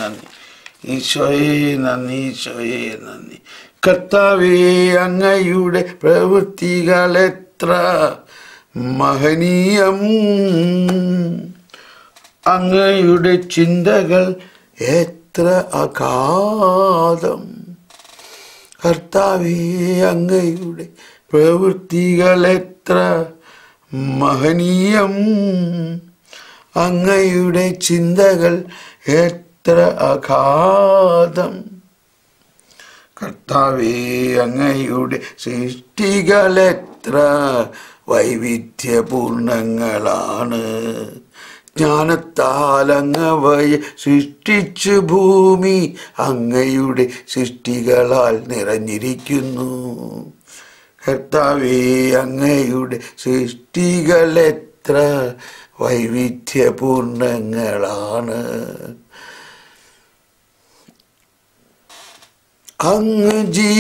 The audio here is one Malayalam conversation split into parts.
നന്ദി ഈശോയെ നന്ദി ഈശോയെ നന്ദി കർത്താവേ അങ്ങയുടെ പ്രവൃത്തികൾ എത്ര മഹനീയം അങ്ങയുടെ ചിന്തകൾ എത്ര അഗാധം കർത്താവേ അങ്ങയുടെ പ്രവൃത്തികൾ എത്ര മഹനീയം അങ്ങയുടെ ചിന്തകൾ എത്ര അഗാധം കർത്താവേ അങ്ങയുടെ സൃഷ്ടികൾ എത്ര വൈവിധ്യപൂർണങ്ങളാണ് ജ്ഞാനത്താൽ അങ്ങവയെ സൃഷ്ടിച്ചു ഭൂമി അങ്ങയുടെ സൃഷ്ടികളാൽ നിറഞ്ഞിരിക്കുന്നു കർത്താവേ അങ്ങയുടെ സൃഷ്ടികൾ എത്ര വൈവിധ്യപൂർണങ്ങളാണ് അങ്ങ്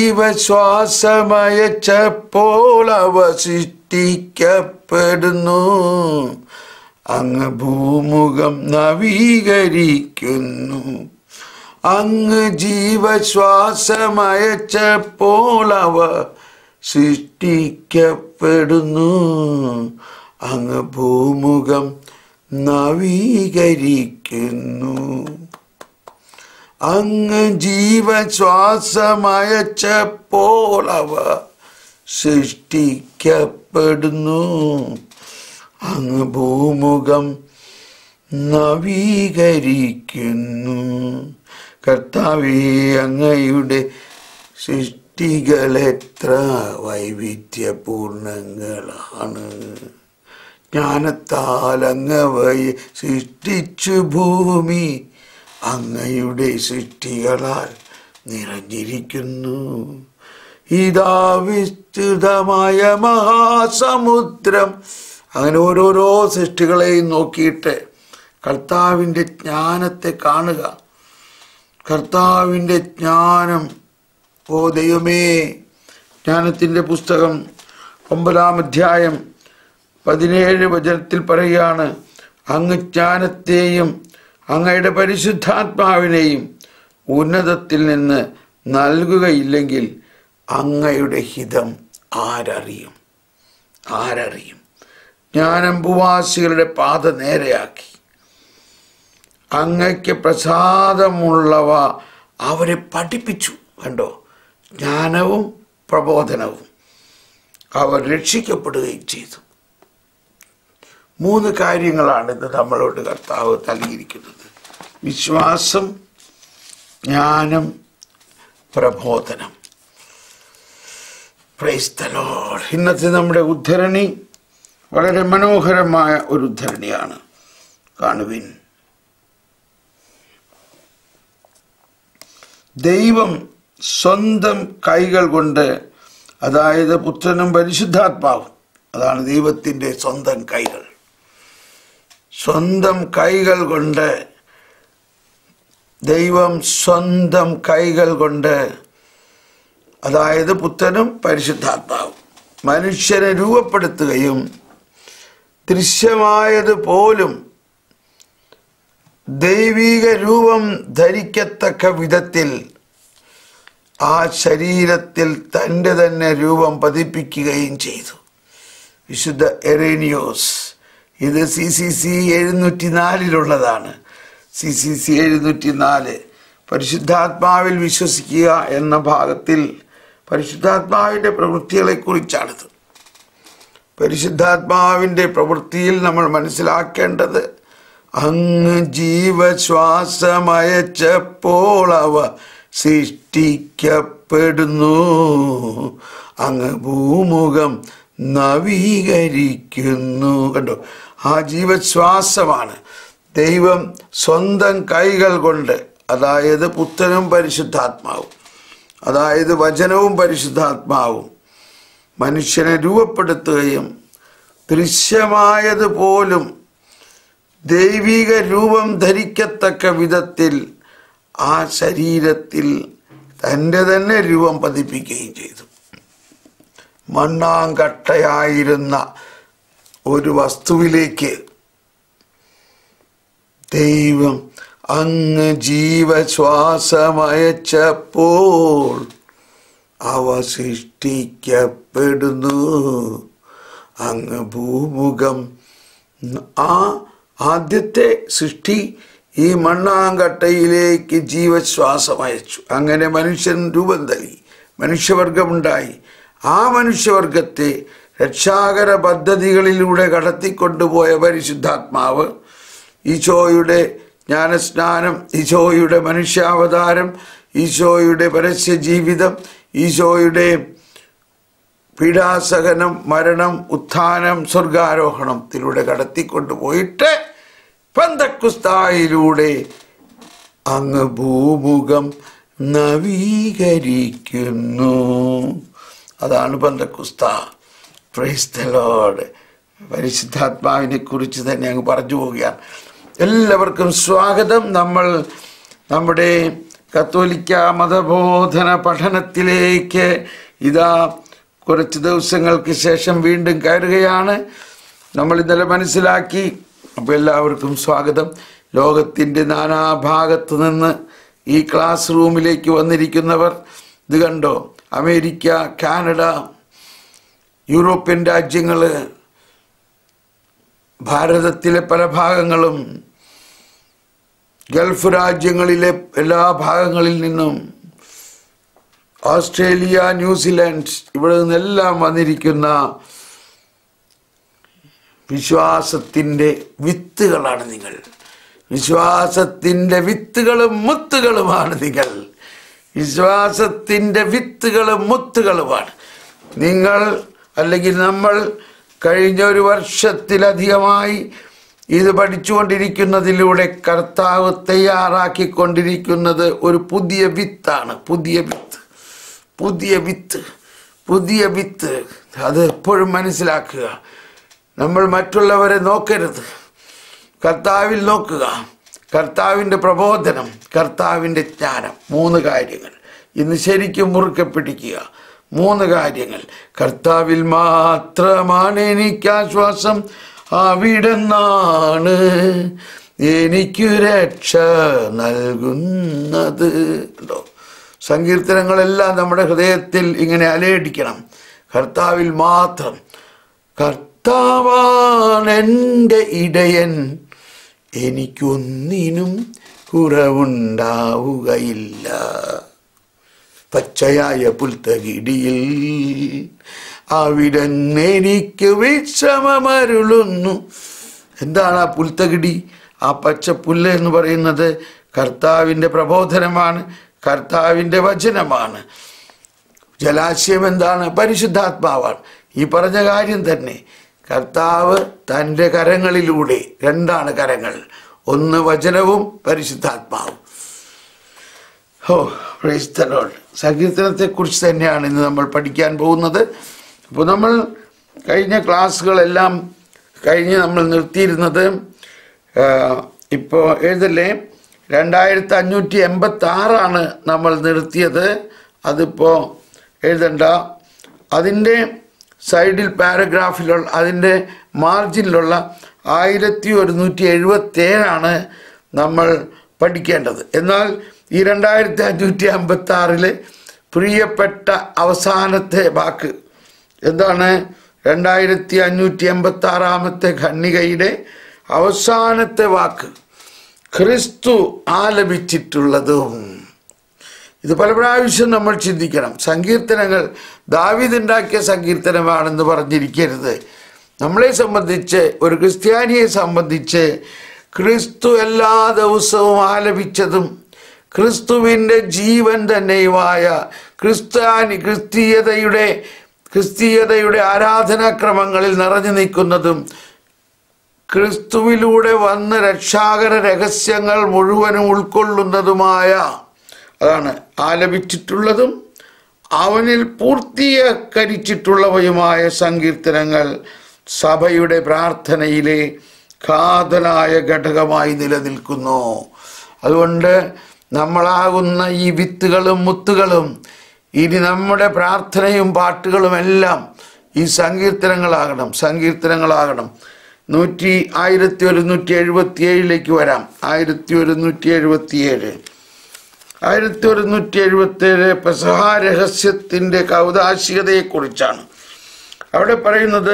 ജീവശ്വാസമയച്ചപ്പോൾ അവ സൃഷ്ടിക്കപ്പെടുന്നു അങ്ങ് ഭൂമുഖം നവീകരിക്കുന്നു അങ്ങ് ജീവശ്വാസമയച്ചപ്പോൾ അവ സൃഷ്ടിക്കപ്പെടുന്നു അങ്ങ് ഭൂമുഖം നവീകരിക്കുന്നു അങ്ങ് ജീവശ്വാസമയച്ചപ്പോൾ അവ സൃഷ്ടിക്കപ്പെടുന്നു അങ്ങ് ഭൂമുഖം നവീകരിക്കുന്നു കർത്താവേ അങ്ങയുടെ സൃഷ്ടികൾ എത്ര വൈവിധ്യപൂർണങ്ങളാണ് ജ്ഞാനത്താൽ അങ്ങവയെ സൃഷ്ടിച്ചു ഭൂമി അങ്ങയുടെ സൃഷ്ടികളാൽ നിറഞ്ഞിരിക്കുന്നു ഇതാ വിസ്തൃതമായ മഹാസമുദ്രം അങ്ങനെ ഓരോരോ സൃഷ്ടികളെയും നോക്കിയിട്ട് കർത്താവിൻ്റെ ജ്ഞാനത്തെ കാണുക കർത്താവിൻ്റെ ജ്ഞാനം ഓ ദൈവമേ ജ്ഞാനത്തിൻ്റെ പുസ്തകം ഒമ്പതാം അധ്യായം പതിനേഴ് വചനത്തിൽ പറയുകയാണ് അങ്ങ് ജ്ഞാനത്തെയും അങ്ങയുടെ പരിശുദ്ധാത്മാവിനെയും ഉന്നതത്തിൽ നിന്ന് നൽകുകയില്ലെങ്കിൽ അങ്ങയുടെ ഹിതം ആരറിയും ആരറിയും ജ്ഞാനം ഭൂവാസികളുടെ പാത നേരെയാക്കി അങ്ങയ്ക്ക് പ്രസാദമുള്ളവ അവരെ പഠിപ്പിച്ചു കണ്ടോ ജ്ഞാനവും പ്രബോധനവും അവർ രക്ഷിക്കപ്പെടുകയും ചെയ്തു മൂന്ന് കാര്യങ്ങളാണ് ഇന്ന് നമ്മളോട് കർത്താവ് നൽകിയിരിക്കുന്നത് വിശ്വാസം ജ്ഞാനം പ്രബോധനം പ്രൈസ് ദ ലോർഡ് ഇന്നത്തെ നമ്മുടെ ഉദ്ധരണി വളരെ മനോഹരമായ ഒരു ഉദ്ധരണിയാണ് കാണുവിൻ ദൈവം സ്വന്തം കൈകൾ കൊണ്ട് അതായത് പുത്രനും പരിശുദ്ധാത്മാവും അതാണ് ദൈവത്തിൻ്റെ സ്വന്തം കൈകൾ സ്വന്തം കൈകൾ കൊണ്ട് ദൈവം സ്വന്തം കൈകൾ കൊണ്ട് അതായത് പുത്രനും പരിശുദ്ധാത്മാവും മനുഷ്യനെ രൂപപ്പെടുത്തുകയും ദൃശ്യമായത് പോലും ദൈവിക രൂപം ധരിക്കത്തക്ക വിധത്തിൽ ആ ശരീരത്തിൽ തൻ്റെ തന്നെ രൂപം പതിപ്പിക്കുകയും ചെയ്തു വിശുദ്ധ എറേനിയോസ് ഇത് സി സി സി എഴുന്നൂറ്റി നാലിലുള്ളതാണ് സി സി സി എഴുന്നൂറ്റി നാല് പരിശുദ്ധാത്മാവിൽ വിശ്വസിക്കുക എന്ന ഭാഗത്തിൽ പരിശുദ്ധാത്മാവിൻ്റെ പ്രവൃത്തികളെക്കുറിച്ചാണിത് പരിശുദ്ധാത്മാവിൻ്റെ പ്രവൃത്തിയിൽ നമ്മൾ മനസ്സിലാക്കേണ്ടത് അങ്ങ് ജീവശ്വാസമയച്ചപ്പോൾ അവ സൃഷ്ടിക്കപ്പെടുന്നു അങ്ങ് ഭൂമുഖം നവീകരിക്കുന്നു കണ്ടോ ആ ജീവശ്വാസമാണ് ദൈവം സ്വന്തം കൈകൾ കൊണ്ട് അതായത് പുത്രനും പരിശുദ്ധാത്മാവും അതായത് വചനവും പരിശുദ്ധാത്മാവും മനുഷ്യനെ രൂപപ്പെടുത്തുകയും ദൃശ്യമായത് പോലും ദൈവിക രൂപം ധരിക്കത്തക്ക വിധത്തിൽ ആ ശരീരത്തിൽ തൻ്റെ തന്നെ രൂപം പതിപ്പിക്കുകയും ചെയ്തു മണ്ണാങ്കട്ടയായിരുന്ന ഒരു വസ്തുവിലേക്ക് ദൈവം അങ്ങ് ജീവശ്വാസമയച്ചപ്പോൾ അവ സൃഷ്ടിക്കപ്പെടുന്നു അങ്ങ് ഭൂമുഖം ആ ആദ്യത്തെ സൃഷ്ടി ഈ മണ്ണാങ്കട്ടയിലേക്ക് ജീവശ്വാസം അയച്ചു അങ്ങനെ മനുഷ്യൻ രൂപം നൽകി മനുഷ്യവർഗമുണ്ടായി ആ മനുഷ്യവർഗത്തെ രക്ഷാകര പദ്ധതികളിലൂടെ കടത്തിക്കൊണ്ടുപോയ പരിശുദ്ധാത്മാവ് ഈശോയുടെ ജ്ഞാനസ്നാനം ഈശോയുടെ മനുഷ്യാവതാരം ഈശോയുടെ പരസ്യ ജീവിതം ഈശോയുടെ പീഡാസഹനം മരണം ഉത്ഥാനം സ്വർഗാരോഹണത്തിലൂടെ കടത്തിക്കൊണ്ടുപോയിട്ട് പന്തക്കുസ്തായിലൂടെ അങ്ങ് ഭൂമുഖം നവീകരിക്കുന്നു അതാണ് പന്തക്കുസ്ത പ്രൈസ് ദ ലോർഡ് പരിശുദ്ധാത്മാവിനെ കുറിച്ച് തന്നെ അങ്ങ് പറഞ്ഞു പോവുകയാണ് എല്ലാവർക്കും സ്വാഗതം നമ്മൾ നമ്മുടെ കത്തോലിക്ക മതബോധന പഠനത്തിലേക്ക് ഇതാ കുറച്ച് ദിവസങ്ങൾക്ക് ശേഷം വീണ്ടും കയറുകയാണ് നമ്മൾ ഇന്നലെ മനസ്സിലാക്കി അപ്പോൾ എല്ലാവർക്കും സ്വാഗതം ലോകത്തിൻ്റെ നാനാഭാഗത്തു നിന്ന് ഈ ക്ലാസ് റൂമിലേക്ക് വന്നിരിക്കുന്നവർ ഇത് കണ്ടോ അമേരിക്ക കാനഡ യൂറോപ്യൻ രാജ്യങ്ങൾ ഭാരതത്തിലെ പല ഭാഗങ്ങളും ഗൾഫ് രാജ്യങ്ങളിലെ എല്ലാ ഭാഗങ്ങളിൽ നിന്നും ഓസ്ട്രേലിയ ന്യൂസിലാൻഡ് ഇവിടെ നിന്നെല്ലാം വന്നിരിക്കുന്ന വിശ്വാസത്തിൻ്റെ വിത്തുകളാണ് നിങ്ങൾ വിശ്വാസത്തിൻ്റെ വിത്തുകളും മുത്തുകളുമാണ് നിങ്ങൾ വിശ്വാസത്തിൻ്റെ വിത്തുകളും മുത്തുകളുമാണ് നിങ്ങൾ അല്ലെങ്കിൽ നമ്മൾ കഴിഞ്ഞ ഒരു വർഷത്തിലധികമായി ഇത് പഠിച്ചുകൊണ്ടിരിക്കുന്നതിലൂടെ കർത്താവ് തയ്യാറാക്കിക്കൊണ്ടിരിക്കുന്നത് ഒരു പുതിയ വിത്താണ് പുതിയ വിത്ത് പുതിയ വിത്ത് പുതിയ വിത്ത് അത് എപ്പോഴും മനസ്സിലാക്കുക നമ്മൾ മറ്റുള്ളവരെ നോക്കരുത് കർത്താവിൽ നോക്കുക കർത്താവിൻ്റെ പ്രബോധനം കർത്താവിൻ്റെ ജ്ഞാനം മൂന്ന് കാര്യങ്ങൾ ഇന്ന് ശരിക്കും മുറുക്കെ പിടിക്കുക മൂന്ന് കാര്യങ്ങൾ കർത്താവിൽ മാത്രമാണ് എനിക്ക് ആശ്വാസം അവിടെന്നാണ് എനിക്ക് രക്ഷ നൽകുന്നത് ഉണ്ടോ സങ്കീർത്തനങ്ങളെല്ലാം നമ്മുടെ ഹൃദയത്തിൽ ഇങ്ങനെ അലയടിക്കണം കർത്താവിൽ മാത്രം കർത്താവാണ് എൻ്റെ ഇടയൻ എനിക്കൊന്നിനും കുറവുണ്ടാവുകയില്ല പച്ചയായ പുൽത്തകിടിയിൽ അവിടെ എനിക്ക് വിശ്രമമരുളുന്നു എന്താണ് ആ പുൽത്തകിടി ആ പച്ച പുല്ല് എന്ന് പറയുന്നത് കർത്താവിൻ്റെ പ്രബോധനമാണ് കർത്താവിൻ്റെ വചനമാണ് ജലാശയം എന്താണ് പരിശുദ്ധാത്മാവാണ് ഈ പറഞ്ഞ കാര്യം തന്നെ കർത്താവ് തൻ്റെ കരങ്ങളിലൂടെ രണ്ടാണ് കരങ്ങൾ ഒന്ന് വചനവും പരിശുദ്ധാത്മാവും ഓ പ്രൈസ് ദ ലോർഡ് സങ്കീർത്തനത്തെക്കുറിച്ച് തന്നെയാണ് ഇന്ന് നമ്മൾ പഠിക്കാൻ പോകുന്നത് അപ്പോൾ നമ്മൾ കഴിഞ്ഞ ക്ലാസ്സുകളെല്ലാം കഴിഞ്ഞ് നമ്മൾ നിർത്തിയിരുന്നത് ഇപ്പോൾ എഴുതല്ലേ രണ്ടായിരത്തി അഞ്ഞൂറ്റി എൺപത്തി ആറാണ് നമ്മൾ നിർത്തിയത് അതിപ്പോൾ എഴുതണ്ട അതിൻ്റെ സൈഡിൽ പാരഗ്രാഫിലുള്ള അതിൻ്റെ മാർജിനിലുള്ള ആയിരത്തി ഒരുന്നൂറ്റി എഴുപത്തേഴാണ് നമ്മൾ പഠിക്കേണ്ടത് എന്നാൽ ഈ രണ്ടായിരത്തി അഞ്ഞൂറ്റി അമ്പത്തി ആറില് പ്രിയപ്പെട്ട അവസാനത്തെ വാക്ക് എന്താണ് രണ്ടായിരത്തി അഞ്ഞൂറ്റി എൺപത്തി ആറാമത്തെ ഖണ്ണികയുടെ അവസാനത്തെ വാക്ക് ക്രിസ്തു ആലപിച്ചിട്ടുള്ളതും ഇത് പല പ്രാവശ്യം നമ്മൾ ചിന്തിക്കണം സങ്കീർത്തനങ്ങൾ ദാവിദുണ്ടാക്കിയ സങ്കീർത്തനമാണെന്ന് പറഞ്ഞിരിക്കരുത് നമ്മളെ സംബന്ധിച്ച് ഒരു ക്രിസ്ത്യാനിയെ സംബന്ധിച്ച് ക്രിസ്തു എല്ലാ ദിവസവും ആലപിച്ചതും ക്രിസ്തുവിൻ്റെ ജീവൻ തന്നെയുമായ ക്രിസ്ത്യാനി ക്രിസ്തീയതയുടെ ക്രിസ്തീയതയുടെ ആരാധനാക്രമങ്ങളിൽ നിറഞ്ഞു നിൽക്കുന്നതും ക്രിസ്തുവിലൂടെ വന്ന രക്ഷാകര രഹസ്യങ്ങൾ മുഴുവനും ഉൾക്കൊള്ളുന്നതുമായ അതാണ് ആലപിച്ചിട്ടുള്ളതും അവനിൽ പൂർത്തീകരിച്ചിട്ടുള്ളവയുമായ സങ്കീർത്തനങ്ങൾ സഭയുടെ പ്രാർത്ഥനയിലെ കാതലായ ഘടകമായി നിലനിൽക്കുന്നു അതുകൊണ്ട് നമ്മളാകുന്ന ഈ വിത്തുകളും മുത്തുകളും ഇനി നമ്മുടെ പ്രാർത്ഥനയും പാട്ടുകളും എല്ലാം ഈ സങ്കീർത്തനങ്ങളാകണം സങ്കീർത്തനങ്ങളാകണം നൂറ്റി ആയിരത്തി ഒരുന്നൂറ്റി എഴുപത്തി ഏഴിലേക്ക് വരാം ആയിരത്തി ഒരുന്നൂറ്റി എഴുപത്തി ഏഴ് ആയിരത്തി ഒരുന്നൂറ്റി എഴുപത്തി ഏഴ് പെസഹ രഹസ്യത്തിൻ്റെ കൗതാശികതയെക്കുറിച്ചാണ് അവിടെ പറയുന്നത്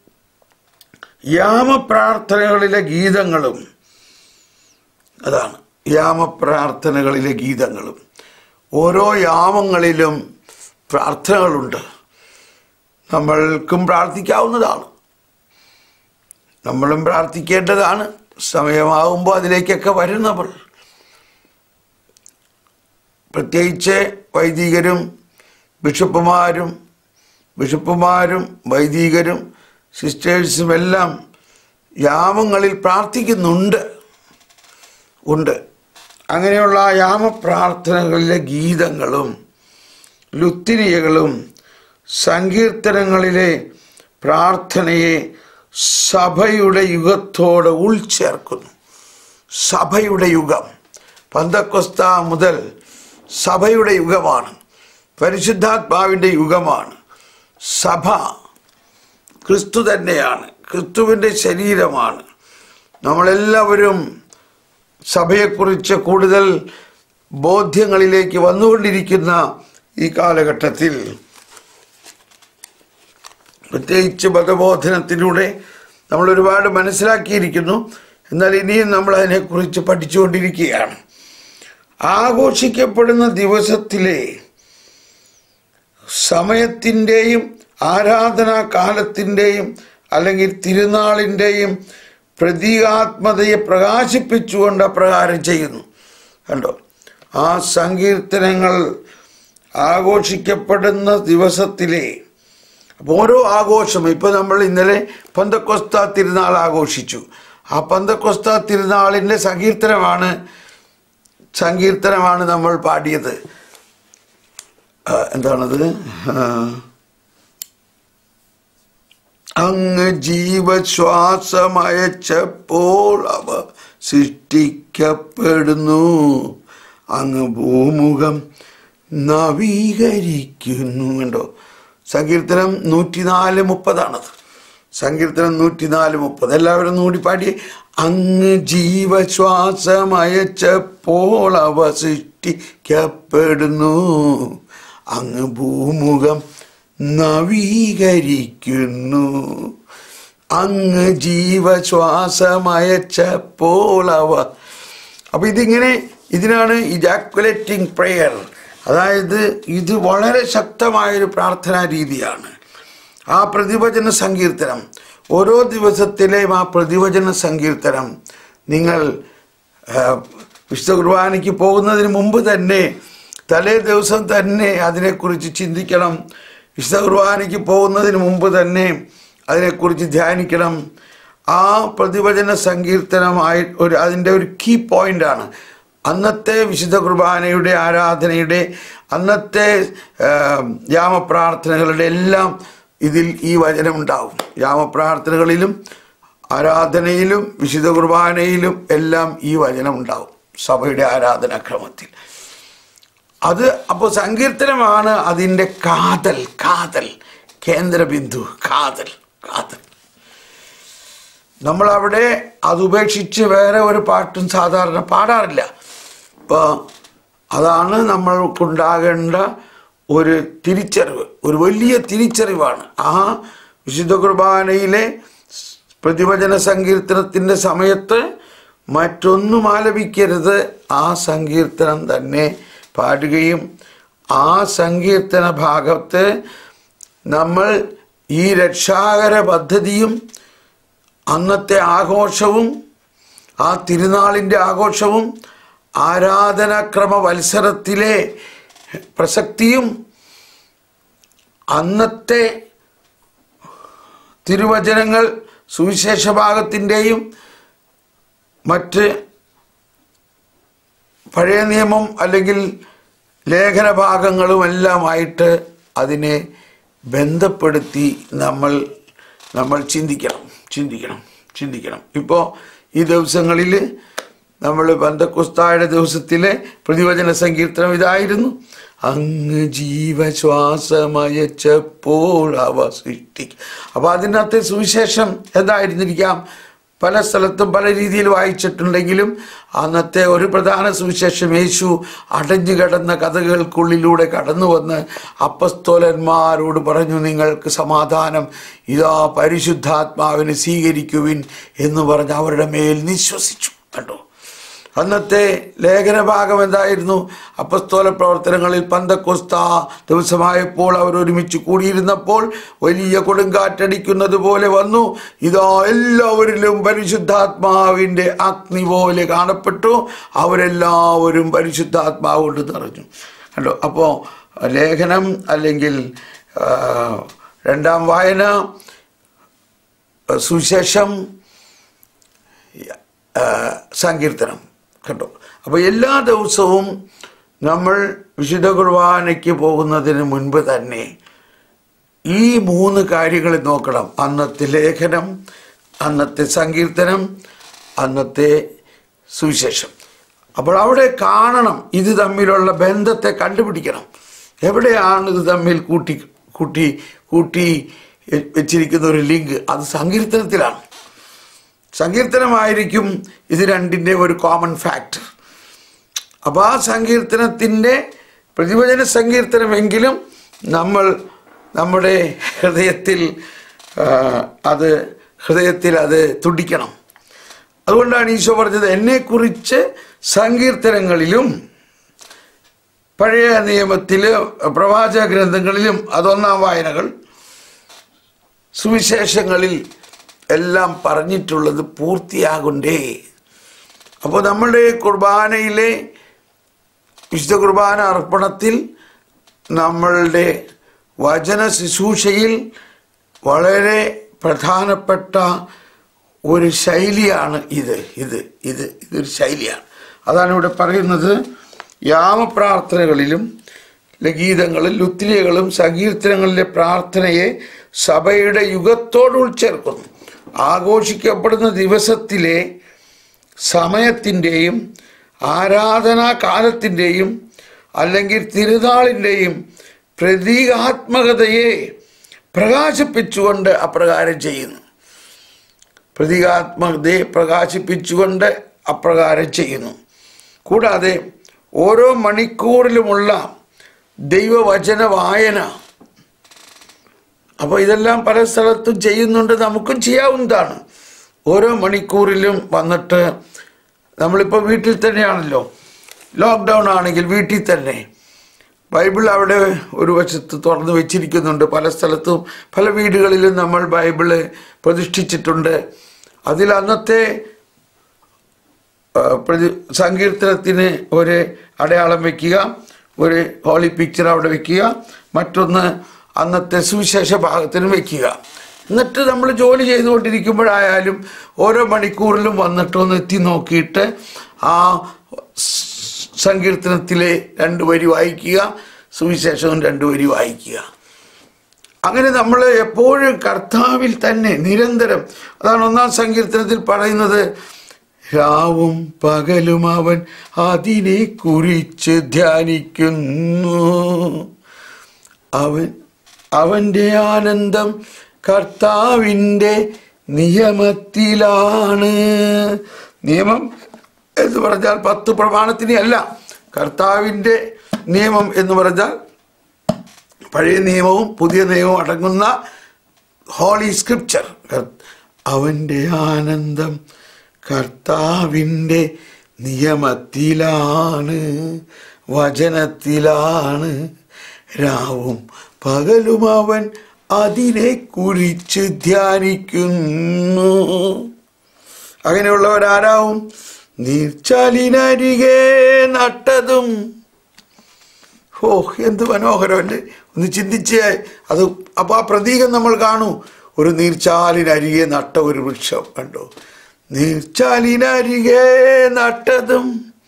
യാമപ്രാർത്ഥനകളിലെ ഗീതങ്ങളും അതാണ് യാമപ്രാർത്ഥനകളിലെ ഗീതങ്ങളും ഓരോ യാമങ്ങളിലും പ്രാർത്ഥനകളുണ്ട് നമ്മൾക്കും പ്രാർത്ഥിക്കാവുന്നതാണ് നമ്മളും പ്രാർത്ഥിക്കേണ്ടതാണ് സമയമാകുമ്പോൾ അതിലേക്കൊക്കെ വരും നമ്മൾ പ്രത്യേകിച്ച് വൈദികരും ബിഷപ്പുമാരും ബിഷപ്പുമാരും വൈദികരും സിസ്റ്റേഴ്സും എല്ലാം യാമങ്ങളിൽ പ്രാർത്ഥിക്കുന്നുണ്ട് ഉണ്ട് അങ്ങനെയുള്ള യാമപ്രാർത്ഥനകളിലെ ഗീതങ്ങളും ലുത്തിനിയകളും സങ്കീർത്തനങ്ങളിലെ പ്രാർത്ഥനയെ സഭയുടെ യുഗത്തോട് ഉൾച്ചേർക്കുന്നു സഭയുടെ യുഗം പന്തക്കൊസ്ത മുതൽ സഭയുടെ യുഗമാണ് പരിശുദ്ധാത്മാവിൻ്റെ യുഗമാണ് സഭ ക്രിസ്തു തന്നെയാണ് ക്രിസ്തുവിൻ്റെ ശരീരമാണ് നമ്മളെല്ലാവരും സഭയെക്കുറിച്ച് കൂടുതൽ ബോധ്യങ്ങളിലേക്ക് വന്നുകൊണ്ടിരിക്കുന്ന ഈ കാലഘട്ടത്തിൽ പ്രത്യേകിച്ച് മതബോധനത്തിലൂടെ നമ്മൾ ഒരുപാട് മനസ്സിലാക്കിയിരിക്കുന്നു എന്നാൽ ഇനിയും നമ്മൾ അതിനെക്കുറിച്ച് പഠിച്ചുകൊണ്ടിരിക്കുകയാണ് ആഘോഷിക്കപ്പെടുന്ന ദിവസത്തിലെ സമയത്തിൻ്റെയും ആരാധനാ കാലത്തിൻ്റെയും അല്ലെങ്കിൽ തിരുനാളിൻ്റെയും പ്രതീകാത്മതയെ പ്രകാശിപ്പിച്ചുകൊണ്ട് അപ്രകാരം ചെയ്യുന്നു കണ്ടോ ആ സങ്കീർത്തനങ്ങൾ ആഘോഷിക്കപ്പെടുന്ന ദിവസത്തിലെ അപ്പോൾ ഓരോ ആഘോഷം ഇപ്പോൾ നമ്മൾ ഇന്നലെ പന്തക്കൊസ്ത തിരുനാൾ ആഘോഷിച്ചു ആ പന്തക്കൊസ്ത തിരുനാളിൻ്റെ സങ്കീർത്തനമാണ് സങ്കീർത്തനമാണ് നമ്മൾ പാടിയത് ആ, എന്താണത് ആ, അങ്ങ് ജീവശ്വാസമയച്ചപ്പോൾ അവ സൃഷ്ടിക്കപ്പെടുന്നു അങ്ങ് ഭൂമുഖം നവീകരിക്കുന്നു കണ്ടോ സങ്കീർത്തനം നൂറ്റിനാല് മുപ്പതാണത് സങ്കീർത്തനം നൂറ്റിനാല് മുപ്പത് എല്ലാവരും കൂടി പാടി അങ്ങ് ജീവശ്വാസമയച്ചപ്പോൾ അവ സൃഷ്ടിക്കപ്പെടുന്നു അങ്ങ് ഭൂമുഖം നവീകരിക്കുന്നു അങ്ങ് ജീവശ്വാസമയച്ചപ്പോൾ അവ അപ്പൊ ഇതിങ്ങനെ ഇതിനാണ് ഇജാക്കുലേറ്റിംഗ് പ്രെയർ അതായത് ഇത് വളരെ ശക്തമായൊരു പ്രാർത്ഥനാ രീതിയാണ് ആ പ്രതിവചന സങ്കീർത്തനം ഓരോ ദിവസത്തിലെയും ആ പ്രതിവചന സങ്കീർത്തനം നിങ്ങൾ ആ, വിശുദ്ധ കുർബാനയ്ക്ക് പോകുന്നതിന് മുമ്പ് തന്നെ തലേ ദിവസം തന്നെ അതിനെക്കുറിച്ച് ചിന്തിക്കണം വിശുദ്ധ കുർബാനയ്ക്ക് പോകുന്നതിന് മുമ്പ് തന്നെ അതിനെക്കുറിച്ച് ധ്യാനിക്കണം ആ പ്രതിവചന സങ്കീർത്തനമായി ഒരു അതിൻ്റെ ഒരു കീ പോയിന്റാണ് അന്നത്തെ വിശുദ്ധ കുർബാനയുടെ ആരാധനയുടെ അന്നത്തെ ആ, യാമപ്രാർത്ഥനകളുടെ എല്ലാം ഇതിൽ ഈ വചനം ഉണ്ടാവും യാമപ്രാർത്ഥനകളിലും ആരാധനയിലും വിശുദ്ധ കുർബാനയിലും എല്ലാം ഈ വചനം ഉണ്ടാവും സഭയുടെ ആരാധനാക്രമത്തിൽ അത് അപ്പോൾ സങ്കീർത്തനമാണ് അതിൻ്റെ കാതൽ കാതൽ കേന്ദ്രബിന്ദു കാതൽ കാതൽ നമ്മളവിടെ അത് ഉപേക്ഷിച്ച് വേറെ ഒരു പാട്ടും സാധാരണ പാടാറില്ല ഇപ്പോൾ അതാണ് നമ്മൾക്കുണ്ടാകേണ്ട ഒരു തിരിച്ചറിവ് ഒരു വലിയ തിരിച്ചറിവാണ് ആ വിശുദ്ധ കുർബാനയിലെ പ്രതിവചന സങ്കീർത്തനത്തിൻ്റെ സമയത്ത് മറ്റൊന്നും ആലപിക്കരുത് ആ സങ്കീർത്തനം തന്നെ പാടുകയും ആ സങ്കീർത്തന ഭാഗത്ത് നമ്മൾ ഈ രക്ഷാകര പദ്ധതിയും അന്നത്തെ ആഘോഷവും ആ തിരുനാളിൻ്റെ ആഘോഷവും ആരാധനാക്രമ വത്സരത്തിലെ പ്രസക്തിയും അന്നത്തെ തിരുവചനങ്ങൾ സുവിശേഷ ഭാഗത്തിൻ്റെയും മറ്റ് പഴയ നിയമം അല്ലെങ്കിൽ ലേഖന ഭാഗങ്ങളും എല്ലാമായിട്ട് അതിനെ ബന്ധപ്പെടുത്തി നമ്മൾ നമ്മൾ ചിന്തിക്കണം ചിന്തിക്കണം ചിന്തിക്കണം ഇപ്പോൾ ഈ ദിവസങ്ങളിൽ നമ്മൾ ബന്ധക്കുസ്തായുടെ ദിവസത്തിലെ പ്രതിവചന സങ്കീർത്തനം ഇതായിരുന്നു അങ്ങ് ജീവശ്വാസമയച്ചപ്പോൾ അവ സൃഷ്ടിക്കും അപ്പോൾ അതിനകത്തെ സുവിശേഷം എന്തായിരുന്നിരിക്കാം പല സ്ഥലത്തും പല രീതിയിൽ വായിച്ചിട്ടുണ്ടെങ്കിലും അന്നത്തെ ഒരു പ്രധാന സുവിശേഷം യേശു അടഞ്ഞു കിടന്ന കഥകൾക്കുള്ളിലൂടെ കടന്നു വന്ന് അപ്പസ്തോലന്മാരോട് പറഞ്ഞു നിങ്ങൾക്ക് സമാധാനം ഇതാ പരിശുദ്ധാത്മാവിനെ സ്വീകരിക്കുവിൻ എന്ന് പറഞ്ഞ് അവരുടെ മേൽ നിശ്വസിച്ചു കണ്ടോ അന്നത്തെ ലേഖന ഭാഗം എന്തായിരുന്നു അപ്പസ്തോല പ്രവർത്തനങ്ങളിൽ പന്തക്കൊസ്ത ദിവസമായപ്പോൾ അവർ ഒരുമിച്ച് കൂടിയിരുന്നപ്പോൾ വലിയ കൊടുങ്കാറ്റടിക്കുന്നത് പോലെ വന്നു ഇതാ എല്ലാവരിലും പരിശുദ്ധാത്മാവിൻ്റെ അഗ്നി പോലെ കാണപ്പെട്ടു അവരെല്ലാവരും പരിശുദ്ധാത്മാവ് കൊണ്ട് നിറഞ്ഞു കണ്ടോ അപ്പോൾ ലേഖനം അല്ലെങ്കിൽ ആ, രണ്ടാം വായന സുശേഷം ആ, സങ്കീർത്തനം കണ്ടോ അപ്പോൾ എല്ലാ ദിവസവും നമ്മൾ വിശുദ്ധ കുർബാനയ്ക്ക് പോകുന്നതിന് മുൻപ് തന്നെ ഈ മൂന്ന് കാര്യങ്ങൾ നോക്കണം അന്നത്തെ ലേഖനം അന്നത്തെ സങ്കീർത്തനം അന്നത്തെ സുവിശേഷം അപ്പോൾ അവിടെ കാണണം ഇത് തമ്മിലുള്ള ബന്ധത്തെ കണ്ടുപിടിക്കണം എവിടെയാണ് ഇത് തമ്മിൽ കൂട്ടി കൂട്ടി കൂട്ടി വെച്ചിരിക്കുന്ന ഒരു ലിങ്ക് അത് സങ്കീർത്തനത്തിലാണ് സങ്കീർത്തനമായിരിക്കും ഇത് രണ്ടിൻ്റെ ഒരു കോമൺ ഫാക്ടർ അപ്പോൾ ആ സങ്കീർത്തനത്തിൻ്റെ പ്രതിവചന സങ്കീർത്തനമെങ്കിലും നമ്മൾ നമ്മുടെ ഹൃദയത്തിൽ ആ, അത് ഹൃദയത്തിൽ അത് തുടിക്കണം അതുകൊണ്ടാണ് ഈശോ പറഞ്ഞത് എന്നെക്കുറിച്ച് സങ്കീർത്തനങ്ങളിലും പഴയ നിയമത്തില് പ്രവാചക ഗ്രന്ഥങ്ങളിലും അതൊന്നാം വായനകൾ സുവിശേഷങ്ങളിൽ എല്ലാം പറഞ്ഞിട്ടുള്ളത് പൂർത്തിയാകുണ്ടേ അപ്പോൾ നമ്മുടെ കുർബാനയിലെ വിശുദ്ധ കുർബാന അർപ്പണത്തിൽ നമ്മളുടെ വചന ശുശ്രൂഷയിൽ വളരെ പ്രധാനപ്പെട്ട ഒരു ശൈലിയാണ് ഇത് ഇത് ഇത് ഇതൊരു ശൈലിയാണ് അതാണ് ഇവിടെ പറയുന്നത് യാമപ്രാർത്ഥനകളിലും ഗീതങ്ങളിൽ ലുത്തിരിയകളും സങ്കീർത്തനങ്ങളിലെ പ്രാർത്ഥനയെ സഭയുടെ യുഗത്തോട് ഉൾച്ചേർക്കുന്നു ആഘോഷിക്കപ്പെടുന്ന ദിവസത്തിലെ സമയത്തിൻ്റെയും ആരാധനാ കാലത്തിൻ്റെയും അല്ലെങ്കിൽ തിരുനാളിൻ്റെയും പ്രതീകാത്മകതയെ പ്രകാശിപ്പിച്ചുകൊണ്ട് അപ്രകാരം ചെയ്യുന്നു പ്രതീകാത്മകതയെ പ്രകാശിപ്പിച്ചുകൊണ്ട് അപ്രകാരം ചെയ്യുന്നു കൂടാതെ ഓരോ മണിക്കൂറിലുമുള്ള ദൈവവചന വായന അപ്പോൾ ഇതെല്ലാം പല സ്ഥലത്തും ചെയ്യുന്നുണ്ട് നമുക്കും ചെയ്യാവുന്നതാണ് ഓരോ മണിക്കൂറിലും വന്നിട്ട് നമ്മളിപ്പോൾ വീട്ടിൽ തന്നെയാണല്ലോ ലോക്ക്ഡൗൺ ആണെങ്കിൽ വീട്ടിൽ തന്നെ ബൈബിൾ അവിടെ ഒരു വശത്ത് തുറന്നു വെച്ചിരിക്കുന്നുണ്ട് പല സ്ഥലത്തും പല വീടുകളിലും നമ്മൾ ബൈബിള് പ്രതിഷ്ഠിച്ചിട്ടുണ്ട് അതിൽ അന്നത്തെ ആ, പ്രതി സങ്കീർത്തനത്തിന് ഒരു അടയാളം വെക്കുക ഒരു ഹോളി പിക്ചർ അവിടെ വെക്കുക മറ്റൊന്ന് അന്നത്തെ സുവിശേഷ ഭാഗത്തിന് വെക്കുക എന്നിട്ട് നമ്മൾ ജോലി ചെയ്തുകൊണ്ടിരിക്കുമ്പോഴായാലും ഓരോ മണിക്കൂറിലും വന്നിട്ട് ഒന്ന് എത്തി നോക്കിയിട്ട് ആ സ് സങ്കീർത്തനത്തിലെ രണ്ട് വരി വായിക്കുക സുവിശേഷവും രണ്ട് വരി വായിക്കുക അങ്ങനെ നമ്മൾ എപ്പോഴും കർത്താവിൽ തന്നെ നിരന്തരം അതാണ് ഒന്നാം സങ്കീർത്തനത്തിൽ പറയുന്നത് രാവും പകലും അവൻ അതിനെ കുറിച്ച് ധ്യാനിക്കുന്നു അവൻ അവൻ്റെ ആനന്ദം കർത്താവിൻ്റെ നിയമത്തിലാണ് നിയമം എന്ന് പറഞ്ഞാൽ പത്ത് പ്രമാണത്തിനെ അല്ല കർത്താവിൻ്റെ നിയമം എന്ന് പറഞ്ഞാൽ പഴയ നിയമവും പുതിയ നിയമവും അടങ്ങുന്ന ഹോളി സ്ക്രിപ്ചർ അവൻ്റെ ആനന്ദം കർത്താവിൻ്റെ നിയമത്തിലാണ് വചനത്തിലാണ് രാവും പകലും അവൻ അതിനെ കുറിച്ച് ധ്യാനിക്കുന്നു അങ്ങനെയുള്ളവരാരാവും നീർച്ചാലിനരികെ നട്ടതും ഓ എന്ത് മനോഹരമല്ലേ ഒന്ന് ചിന്തിച്ചേ അത് അപ്പോൾ ആ പ്രതീകം നമ്മൾ കാണൂ ഒരു നീർച്ചാലിനരികെ നട്ട ഒരു വൃക്ഷം കണ്ടോ നീർച്ചാലിനരികെ നട്ടതും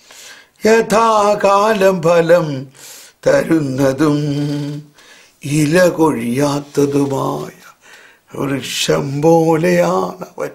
യഥാകാലം ഫലം തരുന്നതും ഇല കൊഴിയാത്തതുമായ വൃക്ഷം പോലെയാണവൻ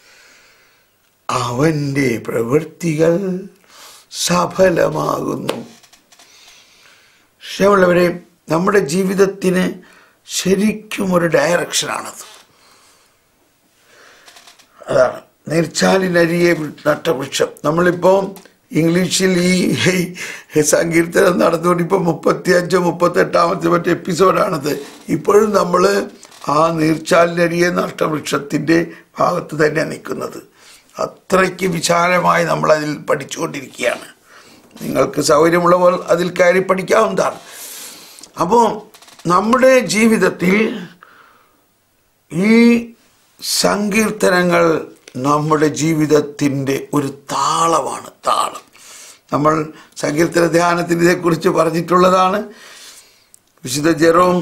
അവൻ്റെ പ്രവൃത്തികൾ സഫലമാകുന്നു ക്ഷമുള്ളവരെ നമ്മുടെ ജീവിതത്തിന് ശരിക്കും ഒരു ഡയറക്ഷനാണത് അതാണ് നീർച്ചാലിനരിയെ നട്ട വൃക്ഷം നമ്മളിപ്പോൾ ഇംഗ്ലീഷിൽ ഈ ഈ സങ്കീർത്തനം നടന്നുകൊണ്ട് ഇപ്പോൾ മുപ്പത്തിയഞ്ചോ മുപ്പത്തെട്ടാമത്തെ മറ്റേ എപ്പിസോഡാണിത് ഇപ്പോഴും നമ്മൾ ആ നീർച്ചാലിനരിയെ നട്ട വൃക്ഷത്തിൻ്റെ ഭാഗത്ത് തന്നെ നിൽക്കുന്നത് അത്രയ്ക്ക് വിശാലമായി നമ്മൾ അതിൽ പഠിച്ചുകൊണ്ടിരിക്കുകയാണ് നിങ്ങൾക്ക് സൗകര്യമുള്ളവർ അതിൽ കയറി പഠിക്കാവുന്നതാണ് അപ്പോൾ നമ്മുടെ ജീവിതത്തിൽ ഈ സങ്കീർത്തനങ്ങൾ നമ്മുടെ ജീവിതത്തിൻ്റെ ഒരു താളമാണ് താളം നമ്മൾ സങ്കീർത്തന ധ്യാനത്തിന് ഇതേക്കുറിച്ച് പറഞ്ഞിട്ടുള്ളതാണ് വിശുദ്ധ ജെറോം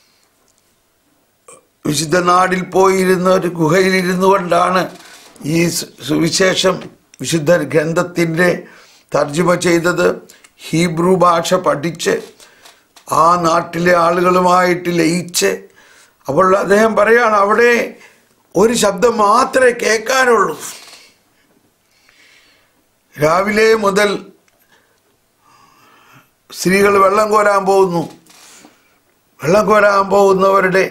വിശുദ്ധ നാടിൽ പോയിരുന്ന ഒരു ഗുഹയിലിരുന്നു കൊണ്ടാണ് ഈ സു- സുവിശേഷം വിശുദ്ധ ഗ്രന്ഥത്തിൻ്റെ തർജ്ജമ ചെയ്തത് ഹീബ്രു ഭാഷ പഠിച്ച് ആ നാട്ടിലെ ആളുകളുമായിട്ട് ലയിച്ച് അപ്പോൾ അദ്ദേഹം പറയാണ് അവിടെ ഒരു ശബ്ദം മാത്രമേ കേൾക്കാനുള്ളൂ രാവിലെ മുതൽ സ്ത്രീകൾ വെള്ളം കോരാൻ പോകുന്നു വെള്ളം കോരാൻ പോകുന്നവരുടെ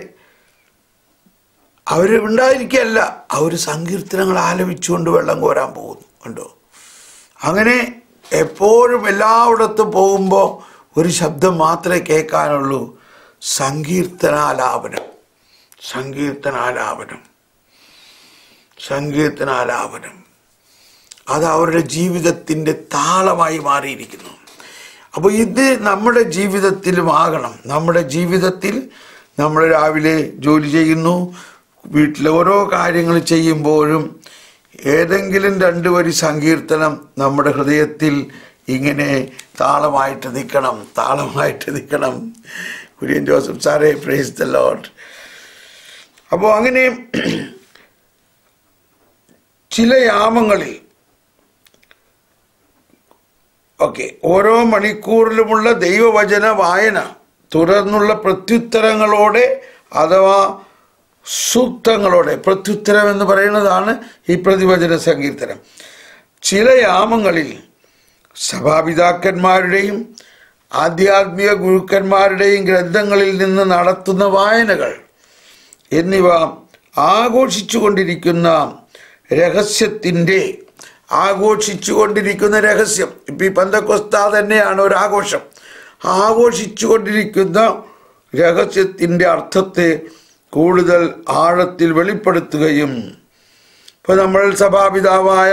അവർ ഉണ്ടായിരിക്കല്ല അവർ സങ്കീർത്തനങ്ങൾ ആലപിച്ചുകൊണ്ട് വെള്ളം കോരാൻ പോകുന്നു കണ്ടോ അങ്ങനെ എപ്പോഴും എല്ലായിടത്തും പോകുമ്പോൾ ഒരു ശബ്ദം മാത്രമേ കേൾക്കാനുള്ളൂ സങ്കീർത്തനാലാപനം സങ്കീർത്തനാലാപനം സങ്കീർത്തനാലാപനം അത് അവരുടെ ജീവിതത്തിൻ്റെ താളമായി മാറിയിരിക്കുന്നു അപ്പോൾ ഇത് നമ്മുടെ ജീവിതത്തിലും ആകണം നമ്മുടെ ജീവിതത്തിൽ നമ്മൾ രാവിലെ ജോലി ചെയ്യുന്നു വീട്ടിലെ ഓരോ കാര്യങ്ങൾ ചെയ്യുമ്പോഴും ഏതെങ്കിലും രണ്ട് വരി സങ്കീർത്തനം നമ്മുടെ ഹൃദയത്തിൽ ഇങ്ങനെ താളമായിട്ട് നിൽക്കണം താളമായിട്ട് നിൽക്കണം കുര്യൻ ജോസഫ് സാറേ പ്രൈസ് ദ ലോഡ് അപ്പോൾ അങ്ങനെ ചില യാമങ്ങളിൽ ഓക്കെ ഓരോ മണിക്കൂറിലുമുള്ള ദൈവവചന വായന തുടർന്നുള്ള പ്രത്യുത്തരങ്ങളോടെ അഥവാ സൂക്തങ്ങളോടെ പ്രത്യുത്തരം എന്ന് പറയുന്നതാണ് ഈ പ്രതിവചന സങ്കീർത്തനം ചില യാമങ്ങളിൽ സഭാപിതാക്കന്മാരുടെയും ആധ്യാത്മിക ഗുരുക്കന്മാരുടെയും ഗ്രന്ഥങ്ങളിൽ നിന്ന് നടത്തുന്ന വായനകൾ എന്നിവ ആഘോഷിച്ചുകൊണ്ടിരിക്കുന്ന രഹസ്യത്തിൻ്റെ ആഘോഷിച്ചുകൊണ്ടിരിക്കുന്ന രഹസ്യം ഇപ്പം ഈ പന്തക്കൊസ്ത തന്നെയാണ് ഒരു ആഘോഷം ആഘോഷിച്ചുകൊണ്ടിരിക്കുന്ന രഹസ്യത്തിൻ്റെ അർത്ഥത്തെ കൂടുതൽ ആഴത്തിൽ വെളിപ്പെടുത്തുകയും ഇപ്പോൾ നമ്മൾ സഭാപിതാവായ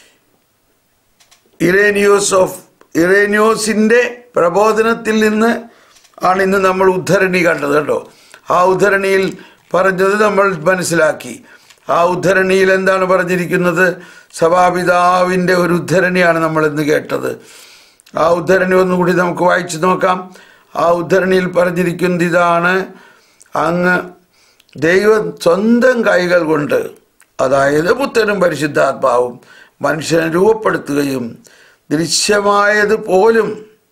ഇറേനിയോസ് ഓഫ് ഇറേനിയോസിൻ്റെ പ്രബോധനത്തിൽ നിന്ന് ആണ് ഇന്ന് നമ്മൾ ഉദ്ധരണി കണ്ടത് കേട്ടോ ആ ഉദ്ധരണിയിൽ പറഞ്ഞത് നമ്മൾ മനസ്സിലാക്കി ആ ഉദ്ധരണിയിൽ എന്താണ് പറഞ്ഞിരിക്കുന്നത് സഭാപിതാവിൻ്റെ ഒരു ഉദ്ധരണിയാണ് നമ്മൾ ഇന്ന് കേട്ടത് ആ ഉദ്ധരണി ഒന്നുകൂടി നമുക്ക് വായിച്ചു നോക്കാം ആ ഉദ്ധരണിയിൽ പറഞ്ഞിരിക്കുന്നത് ഇതാണ് അങ്ങ് ദൈവം സ്വന്തം കൈകൾ കൊണ്ട് അതായത് പുത്തനും പരിശുദ്ധാത്മാവും മനുഷ്യനെ രൂപപ്പെടുത്തുകയും ദൃശ്യമായത് പോലും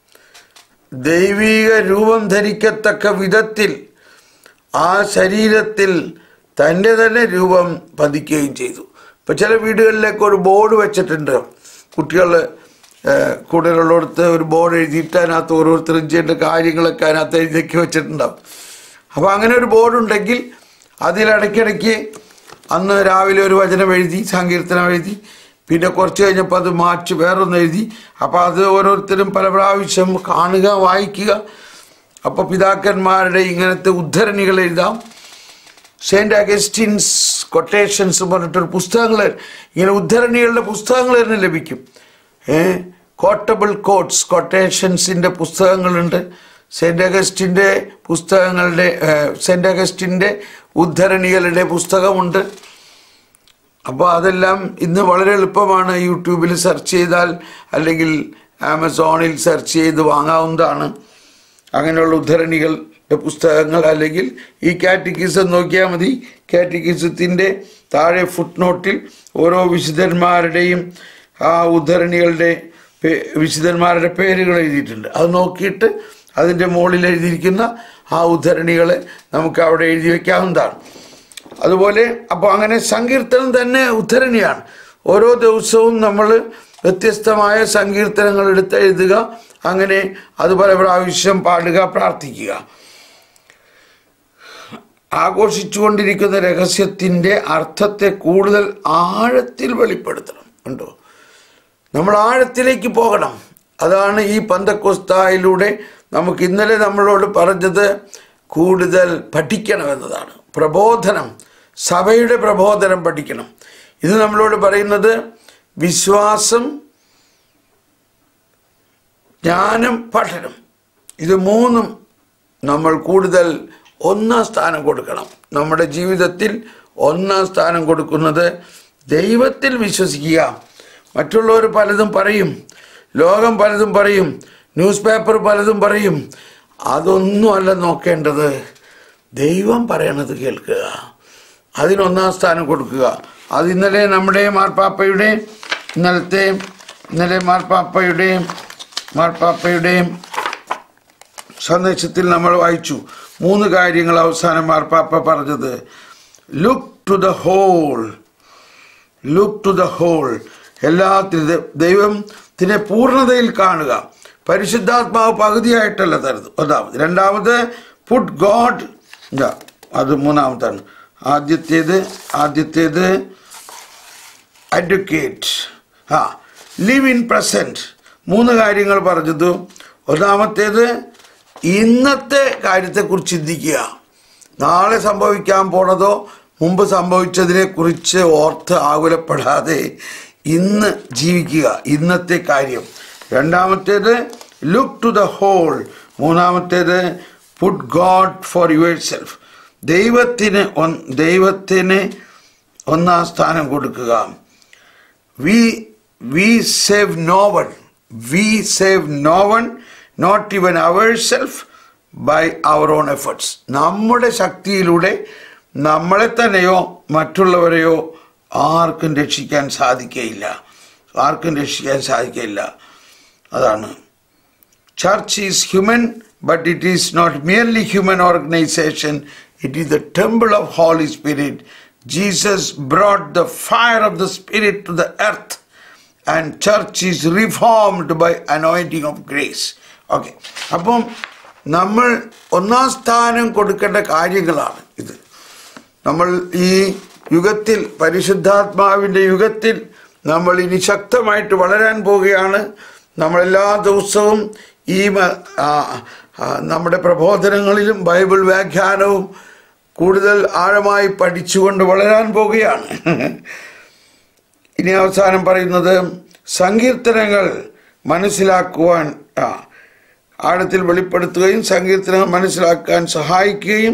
ദൈവീക രൂപം ധരിക്കത്തക്ക വിധത്തിൽ ആ ശരീരത്തിൽ തൻ്റെ തന്നെ രൂപം പതിക്കുകയും ചെയ്തു ഇപ്പം ചില വീടുകളിലേക്ക് ഒരു ബോർഡ് വെച്ചിട്ടുണ്ട് കുട്ടികൾ കൂടുതലുള്ളിടത്ത് ഒരു ബോർഡ് എഴുതിയിട്ട് അതിനകത്ത് ഓരോരുത്തരും ചെയ്യേണ്ട കാര്യങ്ങളൊക്കെ അതിനകത്ത് എഴുതിയൊക്കെ വെച്ചിട്ടുണ്ടാവും അപ്പോൾ അങ്ങനെ ഒരു ബോർഡ് ഉണ്ടെങ്കിൽ അതിലിടയ്ക്കിടയ്ക്ക് അന്ന് രാവിലെ ഒരു വചനം എഴുതി സങ്കീർത്തനം എഴുതി പിന്നെ കുറച്ച് കഴിഞ്ഞപ്പോൾ അത് മാറ്റി വേറൊന്ന് എഴുതി അപ്പോൾ അത് ഓരോരുത്തരും പല പ്രാവശ്യം കാണുക വായിക്കുക അപ്പോൾ പിതാക്കന്മാരുടെ ഇങ്ങനത്തെ ഉദ്ധരണികൾ എഴുതാം സെയിൻറ്റ് അഗസ്റ്റിൻസ് കൊട്ടേഷൻസ് പറഞ്ഞിട്ടൊരു പുസ്തകങ്ങൾ ഇങ്ങനെ ഉദ്ധരണികളുടെ പുസ്തകങ്ങൾ തന്നെ ലഭിക്കും ഏ കോട്ടബിൾ കോട്ട്സ് കൊട്ടേഷൻസിൻ്റെ പുസ്തകങ്ങളുണ്ട് സെൻറ്റ് അഗസ്റ്റിൻ്റെ പുസ്തകങ്ങളുടെ സെൻറ്റ് അഗസ്റ്റിൻ്റെ ഉദ്ധരണികളുടെ പുസ്തകമുണ്ട് അപ്പോൾ അതെല്ലാം ഇന്ന് വളരെ എളുപ്പമാണ് യൂട്യൂബിൽ സെർച്ച് ചെയ്താൽ അല്ലെങ്കിൽ ആമസോണിൽ സെർച്ച് ചെയ്ത് വാങ്ങാവുന്നതാണ് അങ്ങനെയുള്ള ഉദ്ധരണികളുടെ പുസ്തകങ്ങൾ അല്ലെങ്കിൽ ഈ കാറ്റഗിസം നോക്കിയാൽ മതി കാറ്റഗിസത്തിൻ്റെ താഴെ ഫുട് നോട്ടിൽ ഓരോ വിശുദ്ധന്മാരുടെയും ആ ഉദ്ധരണികളുടെ പേ- വിശുദ്ധന്മാരുടെ പേരുകൾ എഴുതിയിട്ടുണ്ട് അത് നോക്കിയിട്ട് അതിൻ്റെ മുകളിൽ എഴുതിയിരിക്കുന്ന ആ ഉദ്ധരണികൾ നമുക്ക് അവിടെ എഴുതി വയ്ക്കാവുന്നതാണ് അതുപോലെ അപ്പോൾ അങ്ങനെ സങ്കീർത്തനം തന്നെ ഉദ്ധരണിയാണ് ഓരോ ദിവസവും നമ്മൾ വ്യത്യസ്തമായ സങ്കീർത്തനങ്ങൾ എടുത്ത് എഴുതുക അങ്ങനെ അത് പല പ്രാവശ്യം പാടുക പ്രാർത്ഥിക്കുക ആഘോഷിച്ചുകൊണ്ടിരിക്കുന്ന രഹസ്യത്തിൻ്റെ അർത്ഥത്തെ കൂടുതൽ ആഴത്തിൽ വെളിപ്പെടുത്തണം ഉണ്ടോ നമ്മൾ ആഴത്തിലേക്ക് പോകണം അതാണ് ഈ പന്തക്കൊസ്തായിലൂടെ നമുക്ക് ഇന്നലെ നമ്മളോട് പറഞ്ഞത് കൂടുതൽ പഠിക്കണമെന്നതാണ് പ്രബോധനം സഭയുടെ പ്രബോധനം പഠിക്കണം ഇത് നമ്മളോട് പറയുന്നത് വിശ്വാസം ജ്ഞാനം പഠനം ഇത് മൂന്നും നമ്മൾ കൂടുതൽ ഒന്നാം സ്ഥാനം കൊടുക്കണം നമ്മുടെ ജീവിതത്തിൽ ഒന്നാം സ്ഥാനം കൊടുക്കുന്നത് ദൈവത്തിൽ വിശ്വസിക്കുക മറ്റുള്ളവർ പലതും പറയും ലോകം പലതും പറയും ന്യൂസ് പേപ്പർ പലതും പറയും അതൊന്നുമല്ല നോക്കേണ്ടത് ദൈവം പറയണത് കേൾക്കുക അതിനൊന്നാം സ്ഥാനം കൊടുക്കുക അത് ഇന്നലെ നമ്മുടെ മാർപ്പാപ്പയുടെ ഇന്നലത്തെ ഇന്നലെ മാർപ്പാപ്പയുടെയും മാർപ്പാപ്പയുടെയും സന്ദേശത്തിൽ നമ്മൾ വായിച്ചു മൂന്ന് കാര്യങ്ങൾ അവസാനം മാർപ്പാപ്പ പറഞ്ഞത് look to the whole look to the whole എല്ലാത്തിനും ദൈവത്തിനെ പൂർണ്ണതയിൽ കാണുക പരിശുദ്ധാത്മാവ് പകുതിയായിട്ടല്ല തരുന്നത് ഒന്നാമത് രണ്ടാമത് പുട്ട് ഗോഡ് അത് മൂന്നാമത്താണ് ആദ്യത്തേത് ആദ്യത്തേത് അഡ്വക്കേറ്റ് ആ ലിവ് ഇൻ പ്രസൻറ്റ് മൂന്ന് കാര്യങ്ങൾ പറഞ്ഞത് ഒന്നാമത്തേത് ഇന്നത്തെ കാര്യത്തെക്കുറിച്ച് ചിന്തിക്കുക നാളെ സംഭവിക്കാൻ പോണതോ മുമ്പ് സംഭവിച്ചതിനെ കുറിച്ച് ഓർത്ത് ആകുലപ്പെടാതെ ഇന്ന് ജീവിക്കുക ഇന്നത്തെ കാര്യം രണ്ടാമത്തേത് ലുക്ക് ടു ദ ഹോൾ മൂന്നാമത്തേത് put God for yourself ദൈവത്തിന് ഒൻ- ദൈവത്തിന് ഒന്നാം സ്ഥാനം കൊടുക്കുക we we save no one we save no one not even ourself by our own efforts നമ്മുടെ ശക്തിയിലൂടെ നമ്മളെ തന്നെയോ മറ്റുള്ളവരെയോ ആർക്കും രക്ഷിക്കാൻ സാധിക്കയില്ല ആർക്കും രക്ഷിക്കാൻ സാധിക്കയില്ല അതാണ് church is human but it is not merely human organisation it is the temple of holy spirit Jesus brought the fire of the spirit to the earth and church is reformed by anointing of grace okay അപ്പം നമ്മൾ ഒന്നാം സ്ഥാനം കൊടുക്കേണ്ട കാര്യങ്ങളാണ് ഇത് നമ്മൾ ഈ യുഗത്തിൽ പരിശുദ്ധാത്മാവിൻ്റെ യുഗത്തിൽ നമ്മൾ ഇനി ശക്തമായിട്ട് വളരാൻ പോവുകയാണ് നമ്മൾ എല്ലാ ദിവസവും ഈ മ- ആ, ആ, നമ്മുടെ പ്രബോധനങ്ങളിലും ബൈബിൾ വ്യാഖ്യാനവും കൂടുതൽ ആഴമായി പഠിച്ചുകൊണ്ട് വളരാൻ പോവുകയാണ് ഇനി അവസാനം പറയുന്നത് സങ്കീർത്തനങ്ങൾ മനസ്സിലാക്കുവാൻ ആ, ആഴത്തിൽ വെളിപ്പെടുത്തുകയും സങ്കീർത്തനങ്ങൾ മനസ്സിലാക്കാൻ സഹായിക്കുകയും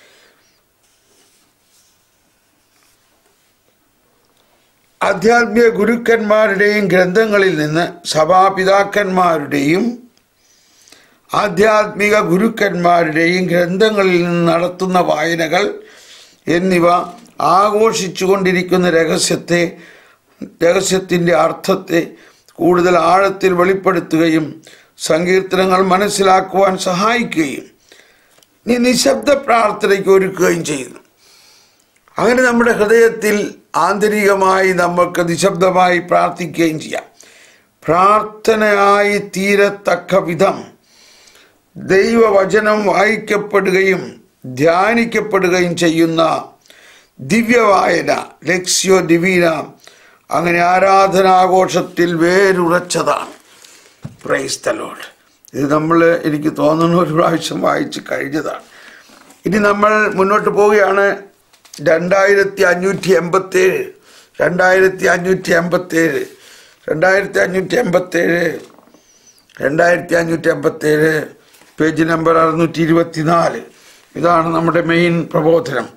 ആധ്യാത്മിക ഗുരുക്കന്മാരുടെയും ഗ്രന്ഥങ്ങളിൽ നിന്ന് സഭാപിതാക്കന്മാരുടെയും ആധ്യാത്മിക ഗുരുക്കന്മാരുടെയും ഗ്രന്ഥങ്ങളിൽ നിന്ന് നടത്തുന്ന വായനകൾ എന്നിവ ആഘോഷിച്ചുകൊണ്ടിരിക്കുന്ന രഹസ്യത്തെ രഹസ്യത്തിൻ്റെ അർത്ഥത്തെ കൂടുതൽ ആഴത്തിൽ വെളിപ്പെടുത്തുകയും സങ്കീർത്തനങ്ങൾ മനസ്സിലാക്കുവാൻ സഹായിക്കുകയും ഇനി നിശബ്ദ പ്രാർത്ഥനയ്ക്ക് ഒരുക്കുകയും ചെയ്യുന്നു അങ്ങനെ നമ്മുടെ ഹൃദയത്തിൽ ആന്തരികമായി നമുക്ക് നിശബ്ദമായി പ്രാർത്ഥിക്കുകയും ചെയ്യാം പ്രാർത്ഥനയായി തീരത്തക്ക വിധം ദൈവവചനം വായിക്കപ്പെടുകയും ധ്യാനിക്കപ്പെടുകയും ചെയ്യുന്ന ദിവ്യവായന ലക്ഷ്യോ ഡിവീന അങ്ങനെ ആരാധനാഘോഷത്തിൽ വേരുറച്ചതാണ് പ്രൈസ് ദ ലോർഡ് ഇത് നമ്മൾ എനിക്ക് തോന്നുന്നു ഒരു പ്രാവശ്യം വായിച്ച് കഴിഞ്ഞതാണ് ഇനി നമ്മൾ മുന്നോട്ട് പോവുകയാണ് രണ്ടായിരത്തി അഞ്ഞൂറ്റി എൺപത്തേഴ് രണ്ടായിരത്തി അഞ്ഞൂറ്റി എൺപത്തേഴ് രണ്ടായിരത്തി അഞ്ഞൂറ്റി എൺപത്തേഴ് രണ്ടായിരത്തി അഞ്ഞൂറ്റി എൺപത്തേഴ് പേജ് നമ്പർ അറുന്നൂറ്റി ഇരുപത്തിനാല് ഇതാണ് നമ്മുടെ മെയിൻ പ്രബോധനം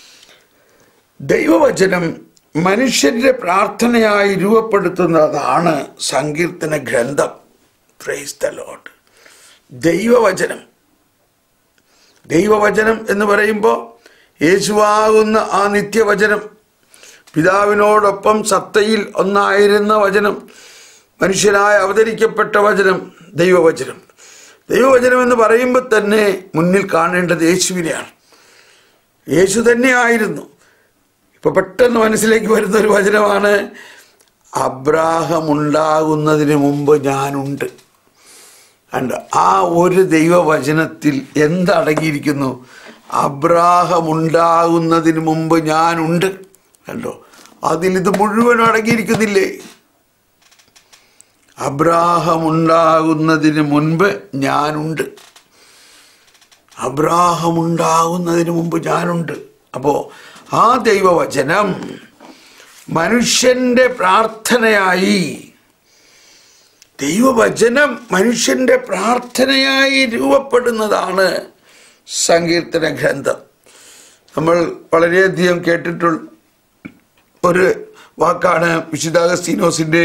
ദൈവവചനം മനുഷ്യരുടെ പ്രാർത്ഥനയായി രൂപപ്പെടുത്തുന്നതാണ് സങ്കീർത്തന ഗ്രന്ഥം പ്രൈസ് ദ ലോഡ് ദൈവവചനം ദൈവവചനം എന്ന് പറയുമ്പോൾ യേശുവാകുന്ന ആ നിത്യവചനം പിതാവിനോടൊപ്പം സത്തയിൽ ഒന്നായിരുന്ന വചനം മനുഷ്യനായി അവതരിക്കപ്പെട്ട വചനം ദൈവവചനം ദൈവവചനം എന്ന് പറയുമ്പോൾ തന്നെ മുന്നിൽ കാണേണ്ടത് യേശുവിനെയാണ് യേശു തന്നെയായിരുന്നു ഇപ്പൊ പെട്ടെന്ന് മനസ്സിലേക്ക് വരുന്ന ഒരു വചനമാണ് അബ്രാഹം ഉണ്ടാകുന്നതിന് മുമ്പ് ഞാനുണ്ട് അണ്ട് ആ ഒരു ദൈവവചനത്തിൽ എന്തടങ്ങിയിരിക്കുന്നു അബ്രാഹം ഉണ്ടാകുന്നതിന് മുമ്പ് ഞാനുണ്ട് കണ്ടോ അതിൽ ഇത് മുഴുവൻ അടങ്ങിയിരിക്കുന്നില്ലേ അബ്രാഹം ഉണ്ടാകുന്നതിന് മുൻപ് ഞാനുണ്ട് അബ്രാഹം ഉണ്ടാകുന്നതിന് മുമ്പ് ഞാനുണ്ട് അപ്പോൾ ആ ദൈവവചനം മനുഷ്യന്റെ പ്രാർത്ഥനയായി ദൈവവചനം മനുഷ്യന്റെ പ്രാർത്ഥനയായി രൂപപ്പെടുന്നതാണ് സങ്കീർത്തന ഗ്രന്ഥം നമ്മൾ വളരെയധികം കേട്ടിട്ടുള്ള ഒരു വാക്കാണ് വിശുദ്ധാഗസ്തീനോസിന്റെ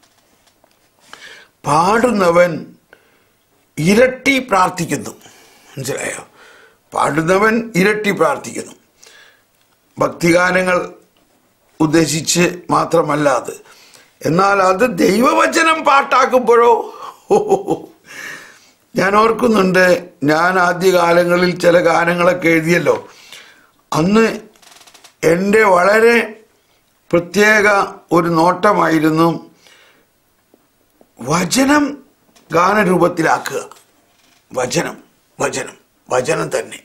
പാടുന്നവൻ ഇരട്ടി പ്രാർത്ഥിക്കുന്നു മനസ്സിലായോ പാടുന്നവൻ ഇരട്ടി പ്രാർത്ഥിക്കുന്നു ഭക്തിഗാനങ്ങൾ ഉദ്ദേശിച്ച് മാത്രമല്ല അത് എന്നാൽ അത് ദൈവവചനം പാട്ടാക്കുമ്പോഴോ ഞാൻ ഓർക്കുന്നുണ്ട് ഞാൻ ആദ്യകാലങ്ങളിൽ ചില ഗാനങ്ങളൊക്കെ എഴുതിയല്ലോ അന്ന് എൻ്റെ വളരെ പ്രത്യേക ഒരു നോട്ടമായിരുന്നു വചനം ഗാനരൂപത്തിലാക്കുക വചനം വചനം വചനം തന്നെ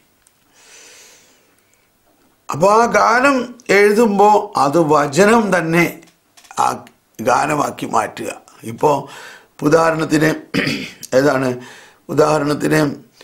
അപ്പോൾ ആ ഗാനം എഴുതുമ്പോൾ അത് വചനം തന്നെ ആ ഗാനമാക്കി മാറ്റുക ഇപ്പോൾ ഉദാഹരണത്തിന് ഏതാണ് ഉദാഹരണത്തിന്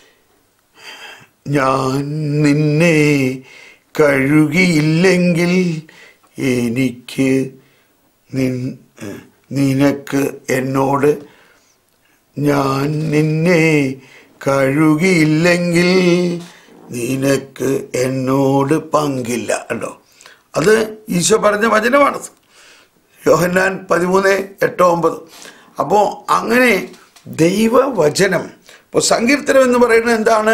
ഞാൻ നിന്നെ കഴുകിയില്ലെങ്കിൽ എനിക്ക് നിൻ നിനക്ക് എന്നോട് ഞാൻ നിന്നെ കഴുകിയില്ലെങ്കിൽ നിനക്ക് എന്നോട് പങ്കില്ല കണ്ടോ അത് ഈശോ പറഞ്ഞ വചനമാണത് യോഹന്നാൻ പതിമൂന്ന് എട്ടോ ഒമ്പത് അപ്പോൾ അങ്ങനെ ദൈവവചനം ഇപ്പോൾ സങ്കീർത്തനം എന്ന് പറയുന്നത് എന്താണ്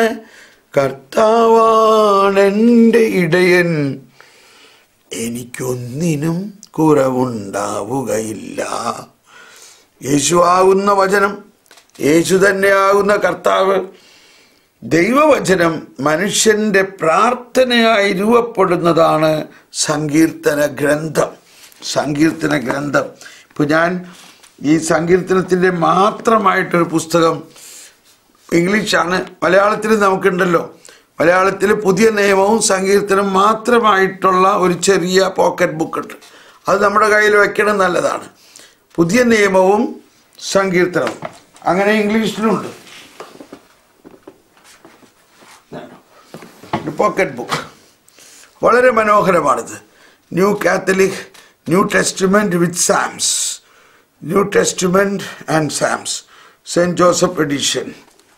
കർത്താവാണെൻ്റെ ഇടയൻ എനിക്കൊന്നിനും കുറവുണ്ടാവുകയില്ല യേശു ആകുന്ന വചനം യേശു തന്നെയാകുന്ന കർത്താവ് ദൈവവചനം മനുഷ്യന്റെ പ്രാർത്ഥനയായി രൂപപ്പെടുന്നതാണ് സങ്കീർത്തന ഗ്രന്ഥം സങ്കീർത്തന ഗ്രന്ഥം ഇപ്പോൾ ഞാൻ ഈ സങ്കീർത്തനത്തിൻ്റെ മാത്രമായിട്ടൊരു പുസ്തകം ഇംഗ്ലീഷാണ് മലയാളത്തിൽ നമുക്കുണ്ടല്ലോ മലയാളത്തിൽ പുതിയ നിയമവും സങ്കീർത്തനം മാത്രമായിട്ടുള്ള ഒരു ചെറിയ പോക്കറ്റ് ബുക്ക് ഉണ്ട് അത് നമ്മുടെ കയ്യിൽ വെക്കണം നല്ലതാണ് പുതിയ നിയമവും സങ്കീർത്തനവും അങ്ങനെ ഇംഗ്ലീഷിലുണ്ട് ഒരു പോക്കറ്റ് ബുക്ക് വളരെ മനോഹരമാണിത് new Catholic New Testament with Psalms New Testament and Psalms Saint Joseph edition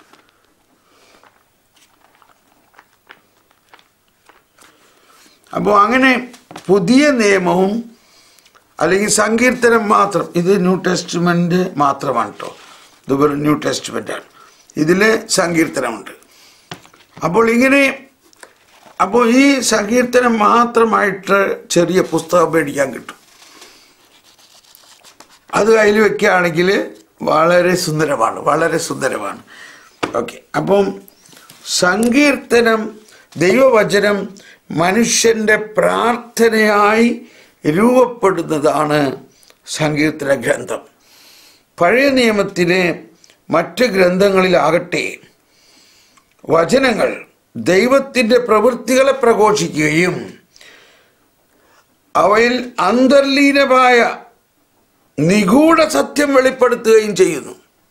അപ്പോൾ അങ്ങനെ പുതിയ നിയമവും അല്ലെങ്കിൽ സങ്കീർത്തനം മാത്രം ഇത് ന്യൂ ടെസ്റ്റ്മെൻറ്റ് മാത്രമാണ് കേട്ടോ ഇത് വെറും ന്യൂ ടെസ്റ്റ്മെൻ്റാണ് ഇതിൽ സങ്കീർത്തനമുണ്ട് അപ്പോൾ ഇങ്ങനെ അപ്പോൾ ഈ സങ്കീർത്തനം മാത്രമായിട്ട് ചെറിയ പുസ്തകം മേടിക്കാൻ കിട്ടും അത് കയ്യിൽ വെക്കുകയാണെങ്കിൽ വളരെ സുന്ദരമാണ് വളരെ സുന്ദരമാണ് ഓക്കെ അപ്പം സങ്കീർത്തനം ദൈവവചനം മനുഷ്യൻ്റെ പ്രാർത്ഥനയായി രൂപപ്പെടുന്നതാണ് സങ്കീർത്തന ഗ്രന്ഥം പഴയ നിയമത്തിലെ മറ്റ് ഗ്രന്ഥങ്ങളിലാകട്ടെ വചനങ്ങൾ ദൈവത്തിൻ്റെ പ്രവൃത്തികളെ പ്രഘോഷിക്കുകയും അവയിൽ അന്തർലീനമായ നിഗൂഢ സത്യം വെളിപ്പെടുത്തുകയും ചെയ്യുന്നു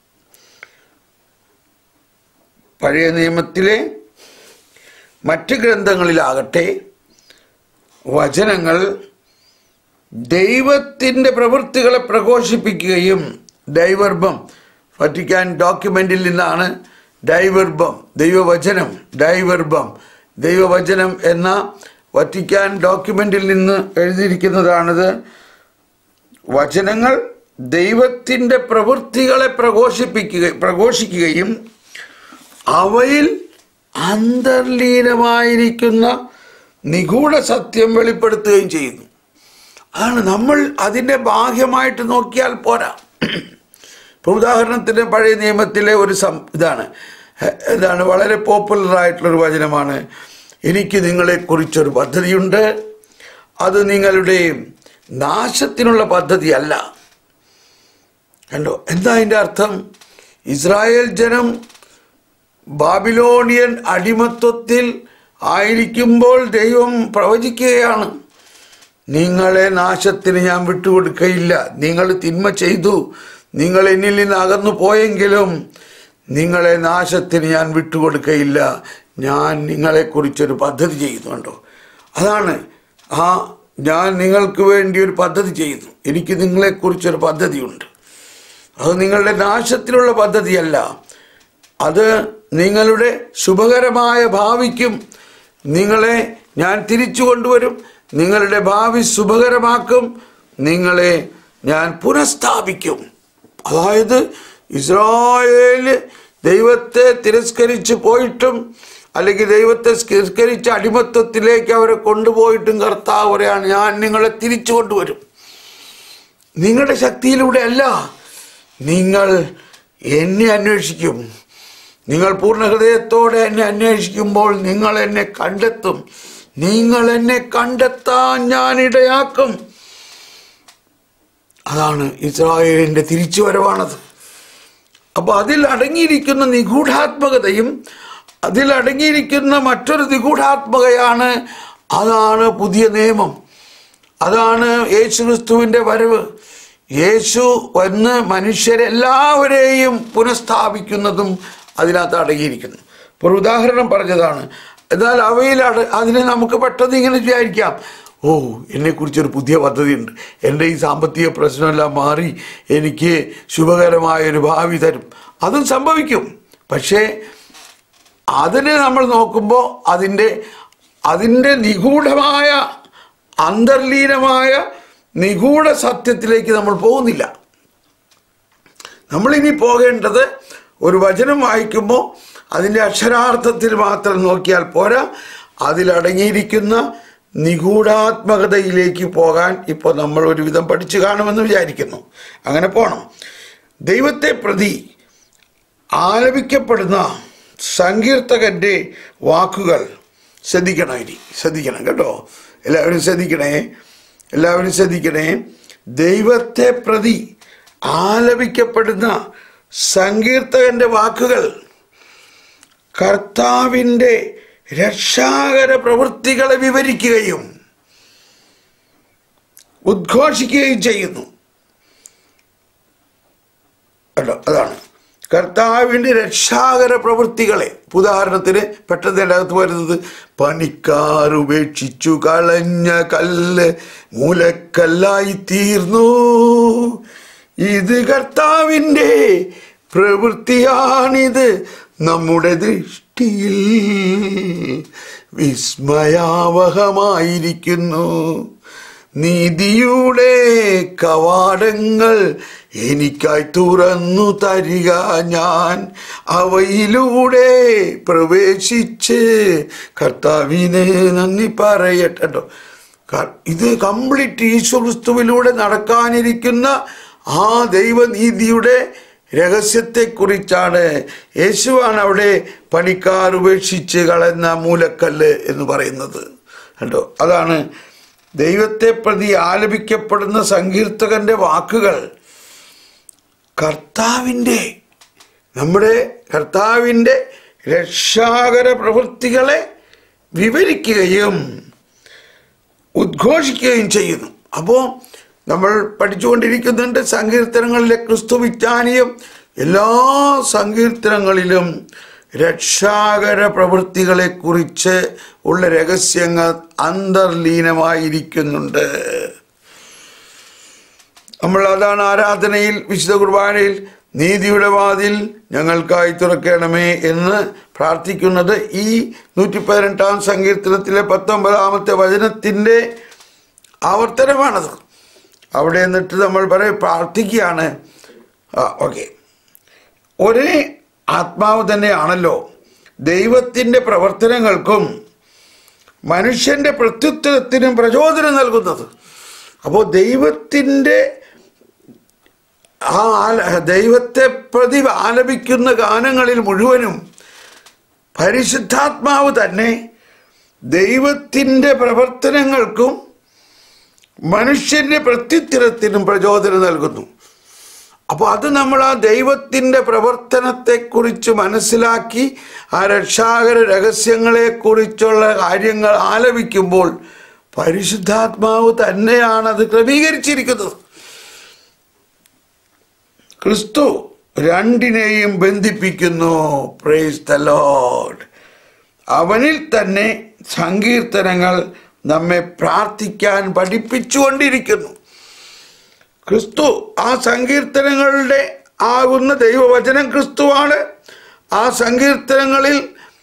പഴയ നിയമത്തിലെ മറ്റ് ഗ്രന്ഥങ്ങളിലാകട്ടെ വചനങ്ങൾ ദൈവത്തിൻ്റെ പ്രവൃത്തികളെ പ്രഘോഷിപ്പിക്കുകയും ഡൈവർബം വറ്റിക്കാൻ ഡോക്യുമെന്റിൽ നിന്നാണ് ഡൈവർബം ദൈവവചനം ഡൈവർബം ദൈവവചനം എന്ന വറ്റിക്കാൻ ഡോക്യുമെന്റിൽ നിന്ന് എഴുതിയിരിക്കുന്നതാണിത് വചനങ്ങൾ ദൈവത്തിൻ്റെ പ്രവൃത്തികളെ പ്രഘോഷിപ്പിക്കുക പ്രഘോഷിക്കുകയും അവയിൽ അന്തർലീനമായിരിക്കുന്ന നിഗൂഢ സത്യം വെളിപ്പെടുത്തുകയും ചെയ്യുന്നു അതാണ് നമ്മൾ അതിൻ്റെ ബാഹ്യമായിട്ട് നോക്കിയാൽ പോരാ ഇപ്പോൾ ഉദാഹരണത്തിന് പഴയ നിയമത്തിലെ ഒരു സം ഇതാണ് ഇതാണ് വളരെ പോപ്പുലർ ആയിട്ടുള്ളൊരു വചനമാണ് എനിക്ക് നിങ്ങളെക്കുറിച്ചൊരു പദ്ധതിയുണ്ട് അത് നിങ്ങളുടെ നാശത്തിനുള്ള പദ്ധതിയല്ല കണ്ടോ എന്താ അതിൻ്റെ അർത്ഥം ഇസ്രായേൽ ജനം ബാബിലോണിയൻ അടിമത്വത്തിൽ ആയിരിക്കുമ്പോൾ ദൈവം പ്രവചിക്കുകയാണ് നിങ്ങളെ നാശത്തിന് ഞാൻ വിട്ടുകൊടുക്കയില്ല നിങ്ങൾ തിന്മ ചെയ്തു നിങ്ങൾ എന്നിൽ നിന്ന് അകന്നു പോയെങ്കിലും നിങ്ങളെ നാശത്തിന് ഞാൻ വിട്ടുകൊടുക്കയില്ല ഞാൻ നിങ്ങളെക്കുറിച്ചൊരു പദ്ധതി ചെയ്യുന്നുണ്ടോ അതാണ് ആ ഞാൻ നിങ്ങൾക്ക് വേണ്ടി ഒരു പദ്ധതി ചെയ്യുന്നു എനിക്ക് നിങ്ങളെക്കുറിച്ചൊരു പദ്ധതിയുണ്ട് അത് നിങ്ങളുടെ നാശത്തിലുള്ള പദ്ധതിയല്ല അത് നിങ്ങളുടെ ശുഭകരമായ ഭാവിക്കും നിങ്ങളെ ഞാൻ തിരിച്ചു കൊണ്ടുവരും നിങ്ങളുടെ ഭാവി ശുഭകരമാക്കും നിങ്ങളെ ഞാൻ പുനഃസ്ഥാപിക്കും അതായത് ഇസ്രായേല് ദൈവത്തെ തിരസ്കരിച്ച് പോയിട്ടും അല്ലെങ്കിൽ ദൈവത്തെ തിരസ്കരിച്ച അടിമത്തത്തിലേക്ക് അവരെ കൊണ്ടുപോയിട്ടും കർത്താവ് പറയാണ് ഞാൻ നിങ്ങളെ തിരിച്ചു കൊണ്ടുവരും നിങ്ങളുടെ ശക്തിയിലൂടെ അല്ല നിങ്ങൾ എന്നെ അന്വേഷിക്കും നിങ്ങൾ പൂർണ്ണ ഹൃദയത്തോടെ എന്നെ അന്വേഷിക്കുമ്പോൾ നിങ്ങൾ എന്നെ കണ്ടെത്തും നിങ്ങൾ എന്നെ കണ്ടെത്താൻ ഞാൻ ഇടയാക്കും അതാണ് ഇസ്രായേലിൻ്റെ തിരിച്ചുവരവാണത് അപ്പോൾ അതിൽ അടങ്ങിയിരിക്കുന്ന നിഗൂഢാത്മകതയും അതിൽ അടങ്ങിയിരിക്കുന്ന മറ്റൊരു നിഗൂഢാത്മകയാണ് അതാണ് പുതിയ നിയമം അതാണ് യേശു ക്രിസ്തുവിൻ്റെ വരവ് യേശു വന്ന് മനുഷ്യരെല്ലാവരെയും പുനഃസ്ഥാപിക്കുന്നതും അതിനകത്ത് അടങ്ങിയിരിക്കുന്നു ഇപ്പോൾ ഒരു ഉദാഹരണം പറഞ്ഞതാണ് എന്നാൽ അവയിൽ അട അതിനെ നമുക്ക് പെട്ടെന്ന് ഇങ്ങനെ വിചാരിക്കാം ഓ എന്നെക്കുറിച്ചൊരു പുതിയ പദ്ധതിയുണ്ട് എൻ്റെ ഈ സാമ്പത്തിക പ്രശ്നമെല്ലാം മാറി എനിക്ക് ശുഭകരമായൊരു ഭാവി തരും അതും സംഭവിക്കും പക്ഷേ അതിനെ നമ്മൾ നോക്കുമ്പോൾ അതിൻ്റെ അതിൻ്റെ നിഗൂഢമായ അന്തർലീനമായ നിഗൂഢ സത്യത്തിലേക്ക് നമ്മൾ പോകുന്നില്ല നമ്മളിനി പോകേണ്ടത് ഒരു വചനം വായിക്കുമ്പോൾ അതിൻ്റെ അക്ഷരാർത്ഥത്തിൽ മാത്രം നോക്കിയാൽ പോരാ അതിലടങ്ങിയിരിക്കുന്ന നിഗൂഢാത്മകതയിലേക്ക് പോകാൻ ഇപ്പോൾ നമ്മൾ ഒരുവിധം പഠിച്ചു കാണുമെന്ന് വിചാരിക്കുന്നു അങ്ങനെ പോകണം ദൈവത്തെ പ്രതി ആലപിക്കപ്പെടുന്ന സങ്കീർത്തകൻ്റെ വാക്കുകൾ ശ്രദ്ധിക്കണം ഇനി ശ്രദ്ധിക്കണം കേട്ടോ എല്ലാവരും ശ്രദ്ധിക്കണേ എല്ലാവരും ശ്രദ്ധിക്കണേ ദൈവത്തെ പ്രതി ആലപിക്കപ്പെടുന്ന സങ്കീർത്തകന്റെ വാക്കുകൾ കർത്താവിൻ്റെ രക്ഷാകര പ്രവൃത്തികളെ വിവരിക്കുകയും ഉദ്ഘോഷിക്കുകയും ചെയ്യുന്നു അല്ലോ അതാണ് കർത്താവിൻ്റെ രക്ഷാകര പ്രവൃത്തികളെ ഉദാഹരണത്തിന് പെട്ടെന്ന് എൻ്റെ അകത്ത് വരുന്നത് പണിക്കാർ ഉപേക്ഷിച്ചു കളഞ്ഞ കല്ല് മൂലക്കല്ലായി തീർന്നു ഇത് കർത്താവിൻ്റെ പ്രവൃത്തിയാണിത് നമ്മുടെ ദൃഷ്ടിയിൽ വിസ്മയാവഹമായിരിക്കുന്നു നീതിയുടെ കവാടങ്ങൾ എനിക്കായി തുറന്നു തരിക ഞാൻ അവയിലൂടെ പ്രവേശിച്ച് കർത്താവിന് നന്ദി പറയട്ടെ കേട്ടോ ക- ഇത് കംപ്ലീറ്റ് ഈശ്വക്രിസ്തുവിലൂടെ നടക്കാനിരിക്കുന്ന ആ ദൈവനീതിയുടെ രഹസ്യത്തെക്കുറിച്ചാണ് യേശുവാണ് അവിടെ പണിക്കാർ ഉപേക്ഷിച്ച് കളയുന്ന മൂലക്കല്ല് എന്ന് പറയുന്നത് കേട്ടോ അതാണ് ദൈവത്തെ പ്രതി ആലപിക്കപ്പെടുന്ന സങ്കീർത്തകന്റെ വാക്കുകൾ കർത്താവിൻ്റെ നമ്മുടെ കർത്താവിൻ്റെ രക്ഷാകര പ്രവൃത്തികളെ വിവരിക്കുകയും ഉദ്ഘോഷിക്കുകയും ചെയ്യുന്നു അപ്പോൾ നമ്മൾ പഠിച്ചുകൊണ്ടിരിക്കുന്നുണ്ട് സങ്കീർത്തനങ്ങളിലെ ക്രിസ്തു വിജ്ഞാനീയം എല്ലാ സങ്കീർത്തനങ്ങളിലും രക്ഷാകര പ്രവൃത്തികളെക്കുറിച്ച് ഉള്ള രഹസ്യങ്ങൾ അന്തർലീനമായിരിക്കുന്നുണ്ട് നമ്മൾ അതാണ് ആരാധനയിൽ വിശുദ്ധ കുർബാനയിൽ നീതിയുടെ വാതിൽ ഞങ്ങൾക്കായി തുറക്കണമേ എന്ന് പ്രാർത്ഥിക്കുന്നത് ഈ നൂറ്റി പതിനെട്ടാം സങ്കീർത്തനത്തിലെ പത്തൊമ്പതാമത്തെ വചനത്തിൻ്റെ ആവർത്തനമാണത് അവിടെ എന്നിട്ട് നമ്മൾ പറയും പ്രാർത്ഥിക്കുകയാണ് ആ ഓക്കെ ഒരേ ആത്മാവ് തന്നെയാണല്ലോ ദൈവത്തിൻ്റെ പ്രവർത്തനങ്ങൾക്കും മനുഷ്യൻ്റെ പ്രത്യുത്തരത്തിനും പ്രചോദനം നൽകുന്നത് അപ്പോൾ ദൈവത്തിൻ്റെ ആ ആല- ദൈവത്തെ പ്രതി ആലപിക്കുന്ന ഗാനങ്ങളിൽ മുഴുവനും പരിശുദ്ധാത്മാവ് തന്നെ ദൈവത്തിൻ്റെ പ്രവർത്തനങ്ങൾക്കും മനുഷ്യന്റെ പ്രത്യുത്തരത്തിനും പ്രചോദനം നൽകുന്നു അപ്പോൾ അത് നമ്മൾ ആ ദൈവത്തിൻ്റെ പ്രവർത്തനത്തെക്കുറിച്ച് മനസ്സിലാക്കി ആ രക്ഷാകര രഹസ്യങ്ങളെക്കുറിച്ചുള്ള കാര്യങ്ങൾ ആലപിക്കുമ്പോൾ പരിശുദ്ധാത്മാവ് തന്നെയാണ് അത് ക്രമീകരിച്ചിരിക്കുന്നത് ക്രിസ്തു രണ്ടിനെയും ബന്ധിപ്പിക്കുന്നു പ്രൈസ് ദ ലോഡ് അവനിൽ തന്നെ സങ്കീർത്തനങ്ങൾ നമ്മെ പ്രാർത്ഥിക്കാൻ പഠിപ്പിച്ചുകൊണ്ടിരിക്കുന്നു ക്രിസ്തു ആ സങ്കീർത്തനങ്ങളുടെ ആകുന്ന ദൈവവചനം ക്രിസ്തുവാണ് ആ സങ്കീർത്തനങ്ങളിൽ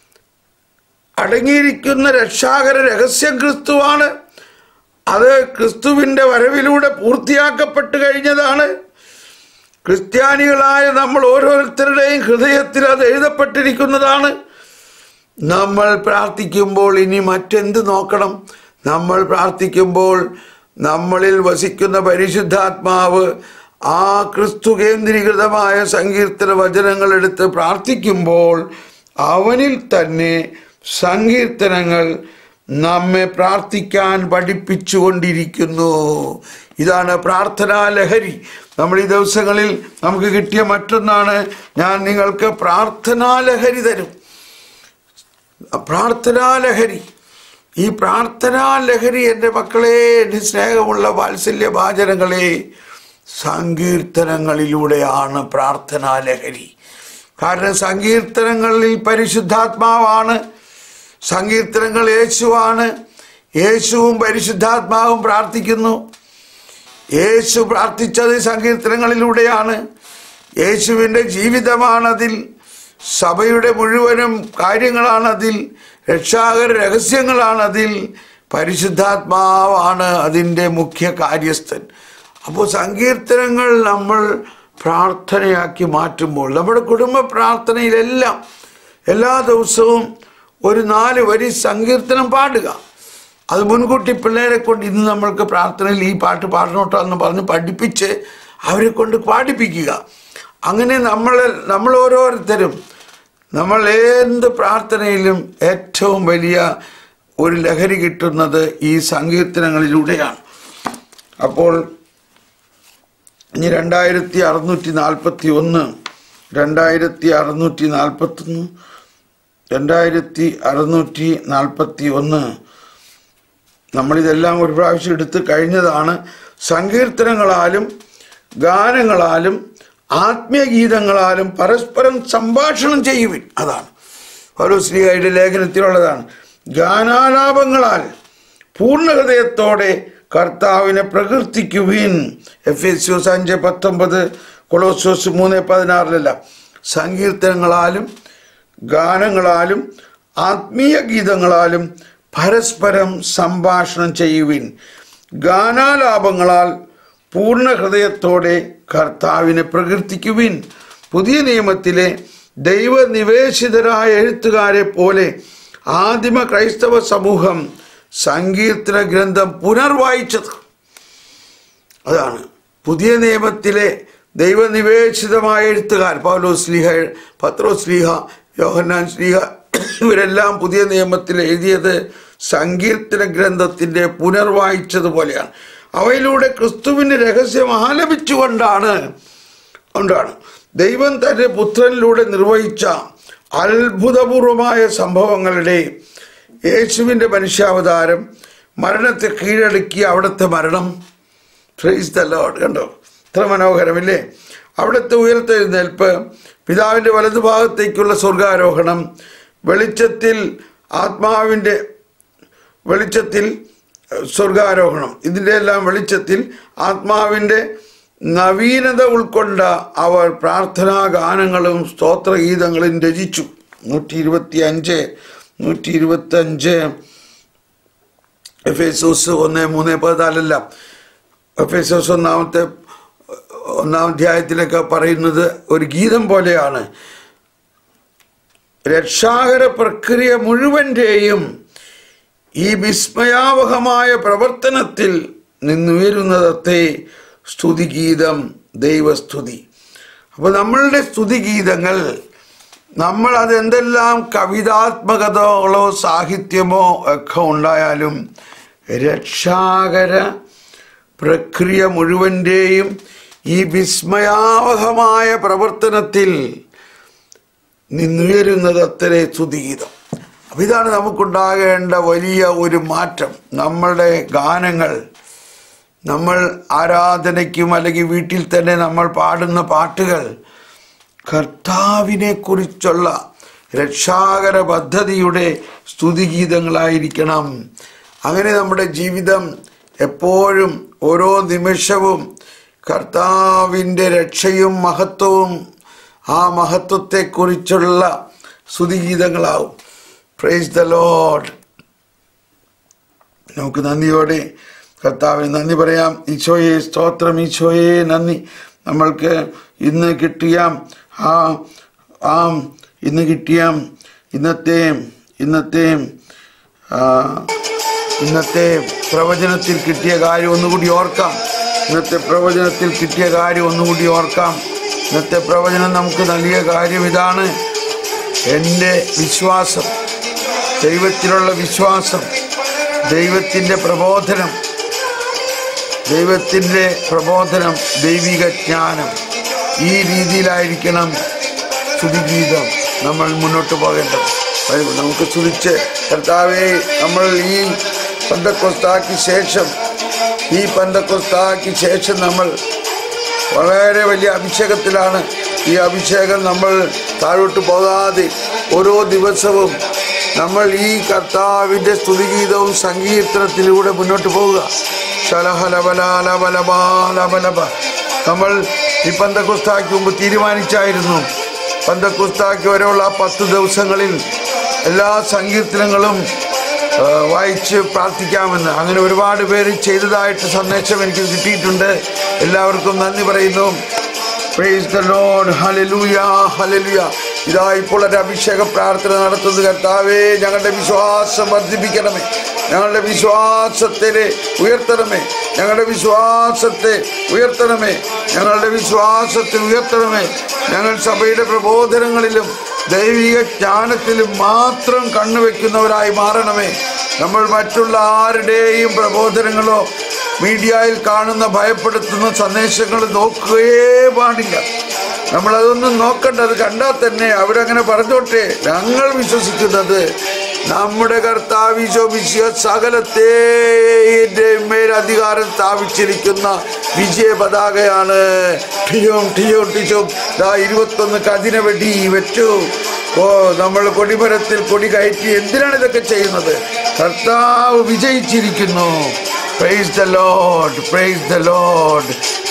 അടങ്ങിയിരിക്കുന്ന രക്ഷാകര രഹസ്യം ക്രിസ്തുവാണ് അത് ക്രിസ്തുവിൻ്റെ വരവിലൂടെ പൂർത്തിയാക്കപ്പെട്ട് കഴിഞ്ഞതാണ് ക്രിസ്ത്യാനികളായ നമ്മൾ ഓരോരുത്തരുടെയും ഹൃദയത്തിൽ അത് എഴുതപ്പെട്ടിരിക്കുന്നതാണ് നമ്മൾ പ്രാർത്ഥിക്കുമ്പോൾ ഇനി മറ്റെന്ത് നോക്കണം നമ്മൾ പ്രാർത്ഥിക്കുമ്പോൾ നമ്മളിൽ വസിക്കുന്ന പരിശുദ്ധാത്മാവ് ആ ക്രിസ്തു കേന്ദ്രീകൃതമായ സങ്കീർത്തന വചനങ്ങൾ എടുത്ത് പ്രാർത്ഥിക്കുമ്പോൾ അവനിൽ തന്നെ സങ്കീർത്തനങ്ങൾ നമ്മെ പ്രാർത്ഥിക്കാൻ പഠിപ്പിച്ചുകൊണ്ടിരിക്കുന്നു ഇതാണ് പ്രാർത്ഥനാ ലഹരി നമ്മൾ ഈ ദിവസങ്ങളിൽ നമുക്ക് കിട്ടിയ മറ്റൊന്നാണ് ഞാൻ നിങ്ങൾക്ക് പ്രാർത്ഥനാ ലഹരി തരും പ്രാർത്ഥനാ ലഹരി ഈ പ്രാർത്ഥനാ ലഹരി എൻ്റെ മക്കളെ എൻ്റെ സ്നേഹമുള്ള വാത്സല്യ വാചനങ്ങളെ സങ്കീർത്തനങ്ങളിലൂടെയാണ് പ്രാർത്ഥനാ ലഹരി കാരണം സങ്കീർത്തനങ്ങളിൽ പരിശുദ്ധാത്മാവാണ് സങ്കീർത്തനങ്ങൾ യേശുവാണ് യേശുവും പരിശുദ്ധാത്മാവും പ്രാർത്ഥിക്കുന്നു യേശു പ്രാർത്ഥിച്ചത് സങ്കീർത്തനങ്ങളിലൂടെയാണ് യേശുവിൻ്റെ ജീവിതമാണതിൽ സഭയുടെ മുഴുവനും കാര്യങ്ങളാണതിൽ രക്ഷാകര രഹസ്യങ്ങളാണതിൽ പരിശുദ്ധാത്മാവാണ് അതിൻ്റെ മുഖ്യ കാര്യസ്ഥൻ അപ്പോൾ സങ്കീർത്തനങ്ങൾ നമ്മൾ പ്രാർത്ഥനയാക്കി മാറ്റുമ്പോൾ നമ്മുടെ കുടുംബ പ്രാർത്ഥനയിലെല്ലാം എല്ലാ ദിവസവും ഒരു നാല് വരി സങ്കീർത്തനം പാടുക അത് മുൻകൂട്ടി പിള്ളേരെ കൊണ്ട് ഇന്ന് നമ്മൾക്ക് പ്രാർത്ഥനയിൽ ഈ പാട്ട് പാടണോട്ടോ എന്ന് പറഞ്ഞ് പഠിപ്പിച്ച് അവരെ കൊണ്ട് പാടിപ്പിക്കുക അങ്ങനെ നമ്മൾ നമ്മൾ ഓരോരുത്തരും നമ്മൾ എന്ത് പ്രാർത്ഥനയിലും ഏറ്റവും വലിയ ഒരു ലഹരി കിട്ടുന്നത് ഈ സങ്കീർത്തനങ്ങളിലൂടെയാണ് അപ്പോൾ ഇനി രണ്ടായിരത്തി അറുന്നൂറ്റി നാൽപ്പത്തി ഒന്ന് രണ്ടായിരത്തി അറുന്നൂറ്റി നാൽപ്പത്തൊന്ന് രണ്ടായിരത്തി അറുന്നൂറ്റി നാൽപ്പത്തി ഒന്ന് നമ്മളിതെല്ലാം ഒരു പ്രാവശ്യം എടുത്ത് കഴിഞ്ഞതാണ് സങ്കീർത്തനങ്ങളാലും ഗാനങ്ങളാലും ആത്മീയഗീതങ്ങളാലും പരസ്പരം സംഭാഷണം ചെയ്യുവിൻ അതാണ് ഓരോ ശ്രീകായുടെ ലേഖനത്തിലുള്ളതാണ് ഗാനാലാപങ്ങളാൽ പൂർണ്ണ ഹൃദയത്തോടെ കർത്താവിനെ പ്രകീർത്തിക്കുവിൻ എഫ് എസ് യു അഞ്ച് പത്തൊമ്പത് കൊളോസോസ് മൂന്ന് പതിനാറിലല്ല സങ്കീർത്തനങ്ങളാലും ഗാനങ്ങളാലും ആത്മീയ ഗീതങ്ങളാലും പരസ്പരം സംഭാഷണം ചെയ്യുവിൻ ഗാനാലാപങ്ങളാൽ പൂർണ്ണ ഹൃദയത്തോടെ കർത്താവിനെ പ്രകീർത്തിക്കുവിൻ പുതിയ നിയമത്തിലെ ദൈവനിവേശിതരായ എഴുത്തുകാരെ പോലെ ആദിമ ക്രൈസ്തവ സമൂഹം സങ്കീർത്തന ഗ്രന്ഥം പുനർവായിച്ചത് അതാണ് പുതിയ നിയമത്തിലെ ദൈവനിവേശിതമായ എഴുത്തുകാർ പൗലോ സ്ലീഹ പത്രോ സ്ലീഹ യോഹന്നാൻ സ്ലീഹ ഇവരെല്ലാം പുതിയ നിയമത്തിൽ എഴുതിയത് സങ്കീർത്തന ഗ്രന്ഥത്തിൻ്റെ പുനർവായിച്ചതുപോലെയാണ് അവയിലൂടെ ക്രിസ്തുവിൻ്റെ രഹസ്യം ആലപിച്ചുകൊണ്ടാണ് കൊണ്ടാണ് ദൈവം തൻ്റെ പുത്രനിലൂടെ നിർവഹിച്ച അത്ഭുതപൂർവമായ സംഭവങ്ങളുടെ യേശുവിൻ്റെ മനുഷ്യാവതാരം മരണത്തെ കീഴടക്കിയ അവിടുത്തെ മരണം ഫ്രൈസ് ദ ലോഡ് കണ്ടോ ഇത്ര മനോഹരമില്ലേ അവിടുത്തെ ഉയർത്തെഴുന്നേൽപ്പ് പിതാവിൻ്റെ വലതുഭാഗത്തേക്കുള്ള സ്വർഗാരോഹണം വെളിച്ചത്തിൽ ആത്മാവിൻ്റെ വെളിച്ചത്തിൽ സ്വർഗാരോഹണം ഇതിൻ്റെ എല്ലാം വെളിച്ചത്തിൽ ആത്മാവിൻ്റെ നവീനത ഉൾക്കൊണ്ട അവർ പ്രാർത്ഥനാ ഗാനങ്ങളും സ്തോത്രഗീതങ്ങളും രചിച്ചു നൂറ്റി ഇരുപത്തി അഞ്ച് നൂറ്റി ഇരുപത്തി അഞ്ച് എഫ് എസോസ് ഒന്ന് മൂന്ന് പതിനാലല്ല എഫ് എസോസ് ഒന്നാമത്തെ ഒന്നാം അധ്യായത്തിലൊക്കെ പറയുന്നത് ഒരു ഗീതം പോലെയാണ് രക്ഷാകര പ്രക്രിയ മുഴുവൻ്റെയും ഈ വിസ്മയാവഹമായ പ്രവർത്തനത്തിൽ നിന്നുയരുന്നതത്തെ സ്തുതിഗീതം ദൈവസ്തുതി അപ്പോൾ നമ്മളുടെ സ്തുതിഗീതങ്ങൾ നമ്മൾ അതെന്തെല്ലാം കവിതാത്മകതകളോ സാഹിത്യമോ ഒക്കെ ഉണ്ടായാലും രക്ഷാകര പ്രക്രിയ മുഴുവൻ്റെയും ഈ വിസ്മയാവഹമായ പ്രവർത്തനത്തിൽ നിന്നുയരുന്നത് അത്രേ സ്തുതിഗീതം അപ്പം ഇതാണ് നമുക്കുണ്ടാകേണ്ട വലിയ ഒരു മാറ്റം നമ്മളുടെ ഗാനങ്ങൾ നമ്മൾ ആരാധനയ്ക്കും അല്ലെങ്കിൽ വീട്ടിൽ തന്നെ നമ്മൾ പാടുന്ന പാട്ടുകൾ കർത്താവിനെ കുറിച്ചുള്ള രക്ഷാകര പദ്ധതിയുടെ സ്തുതിഗീതങ്ങളായിരിക്കണം അങ്ങനെ നമ്മുടെ ജീവിതം എപ്പോഴും ഓരോ നിമിഷവും കർത്താവിൻ്റെ രക്ഷയും മഹത്വവും ആ മഹത്വത്തെക്കുറിച്ചുള്ള സ്തുതിഗീതങ്ങളാവും പ്രൈസ് ദ ലോഡ് നമുക്ക് നന്ദിയോടെ കർത്താവിന് നന്ദി പറയാം ഈശോയെ സ്തോത്രം ഈശോയെ നന്ദി നമ്മൾക്ക് ഇന്ന് കിട്ടിയ ആ ആ ഇന്ന് കിട്ടിയ ഇന്നത്തെ ഇന്നത്തെ ആ, ഇന്നത്തെ പ്രവചനത്തിൽ കിട്ടിയ കാര്യം ഒന്നുകൂടി ഓർക്കാം ഇന്നത്തെ പ്രവചനത്തിൽ കിട്ടിയ കാര്യം ഒന്നുകൂടി ഓർക്കാം ഇന്നത്തെ പ്രവചനം നമുക്ക് നൽകിയ കാര്യം ഇതാണ് എൻ്റെ വിശ്വാസം ദൈവത്തിലുള്ള വിശ്വാസം ദൈവത്തിൻ്റെ പ്രബോധനം ദൈവത്തിൻ്റെ പ്രബോധനം ദൈവിക ജ്ഞാനം ഈ രീതിയിലായിരിക്കണം സ്തുതിഗീതം നമ്മൾ മുന്നോട്ട് പോകേണ്ടത് വരൂ, നമുക്ക് സ്തുതിച്ച് കർത്താവെ നമ്മൾ ഈ പന്തക്കൊസ്താക്ക് ശേഷം ഈ പന്തക്കൊസ്താക്ക് ശേഷം നമ്മൾ വളരെ വലിയ അഭിഷേകത്തിലാണ് ഈ അഭിഷേകം നമ്മൾ താഴോട്ട് പോകാതെ ഓരോ ദിവസവും നമ്മൾ ഈ കർത്താവിൻ്റെ സ്തുതിഗീതവും സങ്കീർത്തനത്തിലൂടെ മുന്നോട്ട് പോവുക ശലഹലബലാലബലബാലബലബ നമ്മൾ ഈ പന്തക്കുസ്താക്ക് മുമ്പ് തീരുമാനിച്ചായിരുന്നു പന്തക്കുസ്താക്ക് വരെയുള്ള ആ പത്ത് ദിവസങ്ങളിൽ എല്ലാ സങ്കീർത്തനങ്ങളും ആ, വായിച്ച് പ്രാർത്ഥിക്കാമെന്ന് അങ്ങനെ ഒരുപാട് പേര് ചെയ്തതായിട്ട് സന്ദേശം എനിക്ക് കിട്ടിയിട്ടുണ്ട് എല്ലാവർക്കും നന്ദി പറയുന്നു praise the lord hallelujah hallelujah ഇതാ ഇപ്പോൾ ഒരു അഭിഷേക പ്രാർത്ഥന നടത്തുന്നത് കർത്താവേ ഞങ്ങളുടെ വിശ്വാസം വർദ്ധിപ്പിക്കണമേ ഞങ്ങളുടെ വിശ്വാസത്തെ ഉയർത്തണമേ ഞങ്ങളുടെ വിശ്വാസത്തെ ഉയർത്തണമേ ഞങ്ങളുടെ വിശ്വാസത്തെ ഉയർത്തണമേ ഞങ്ങൾ സഭയുടെ പ്രബോധനങ്ങളിലും ദൈവിക ജ്ഞാനത്തിലും മാത്രം കണ്ണുവെക്കുന്നവരായി മാറണമേ നമ്മൾ മറ്റുള്ള ആരുടെയും പ്രബോധനങ്ങളോ മീഡിയയിൽ കാണുന്ന ഭയപ്പെടുത്തുന്ന സന്ദേശങ്ങൾ നോക്കുകയേ പാടില്ല നമ്മളതൊന്നും നോക്കണ്ട അത് കണ്ടാൽ തന്നെ അവരങ്ങനെ പറഞ്ഞോട്ടെ ഞങ്ങൾ വിശ്വസിക്കുന്നത് നമ്മുടെ കർത്താവിശോ വിശ്വ സകലത്തെ മേൽ അധികാരം സ്ഥാപിച്ചിരിക്കുന്ന വിജയ പതാകയാണ് ഠിയും ഠിയും ഠിച്ചും ദാ ഇരുപത്തൊന്ന് കതിന വെടി വെച്ചു ഓ നമ്മൾ കൊടിമരത്തിൽ കൊടി കയറ്റി എന്തിനാണ് ഇതൊക്കെ ചെയ്യുന്നത് കർത്താവ് വിജയിച്ചിരിക്കുന്നു praise the lord praise the load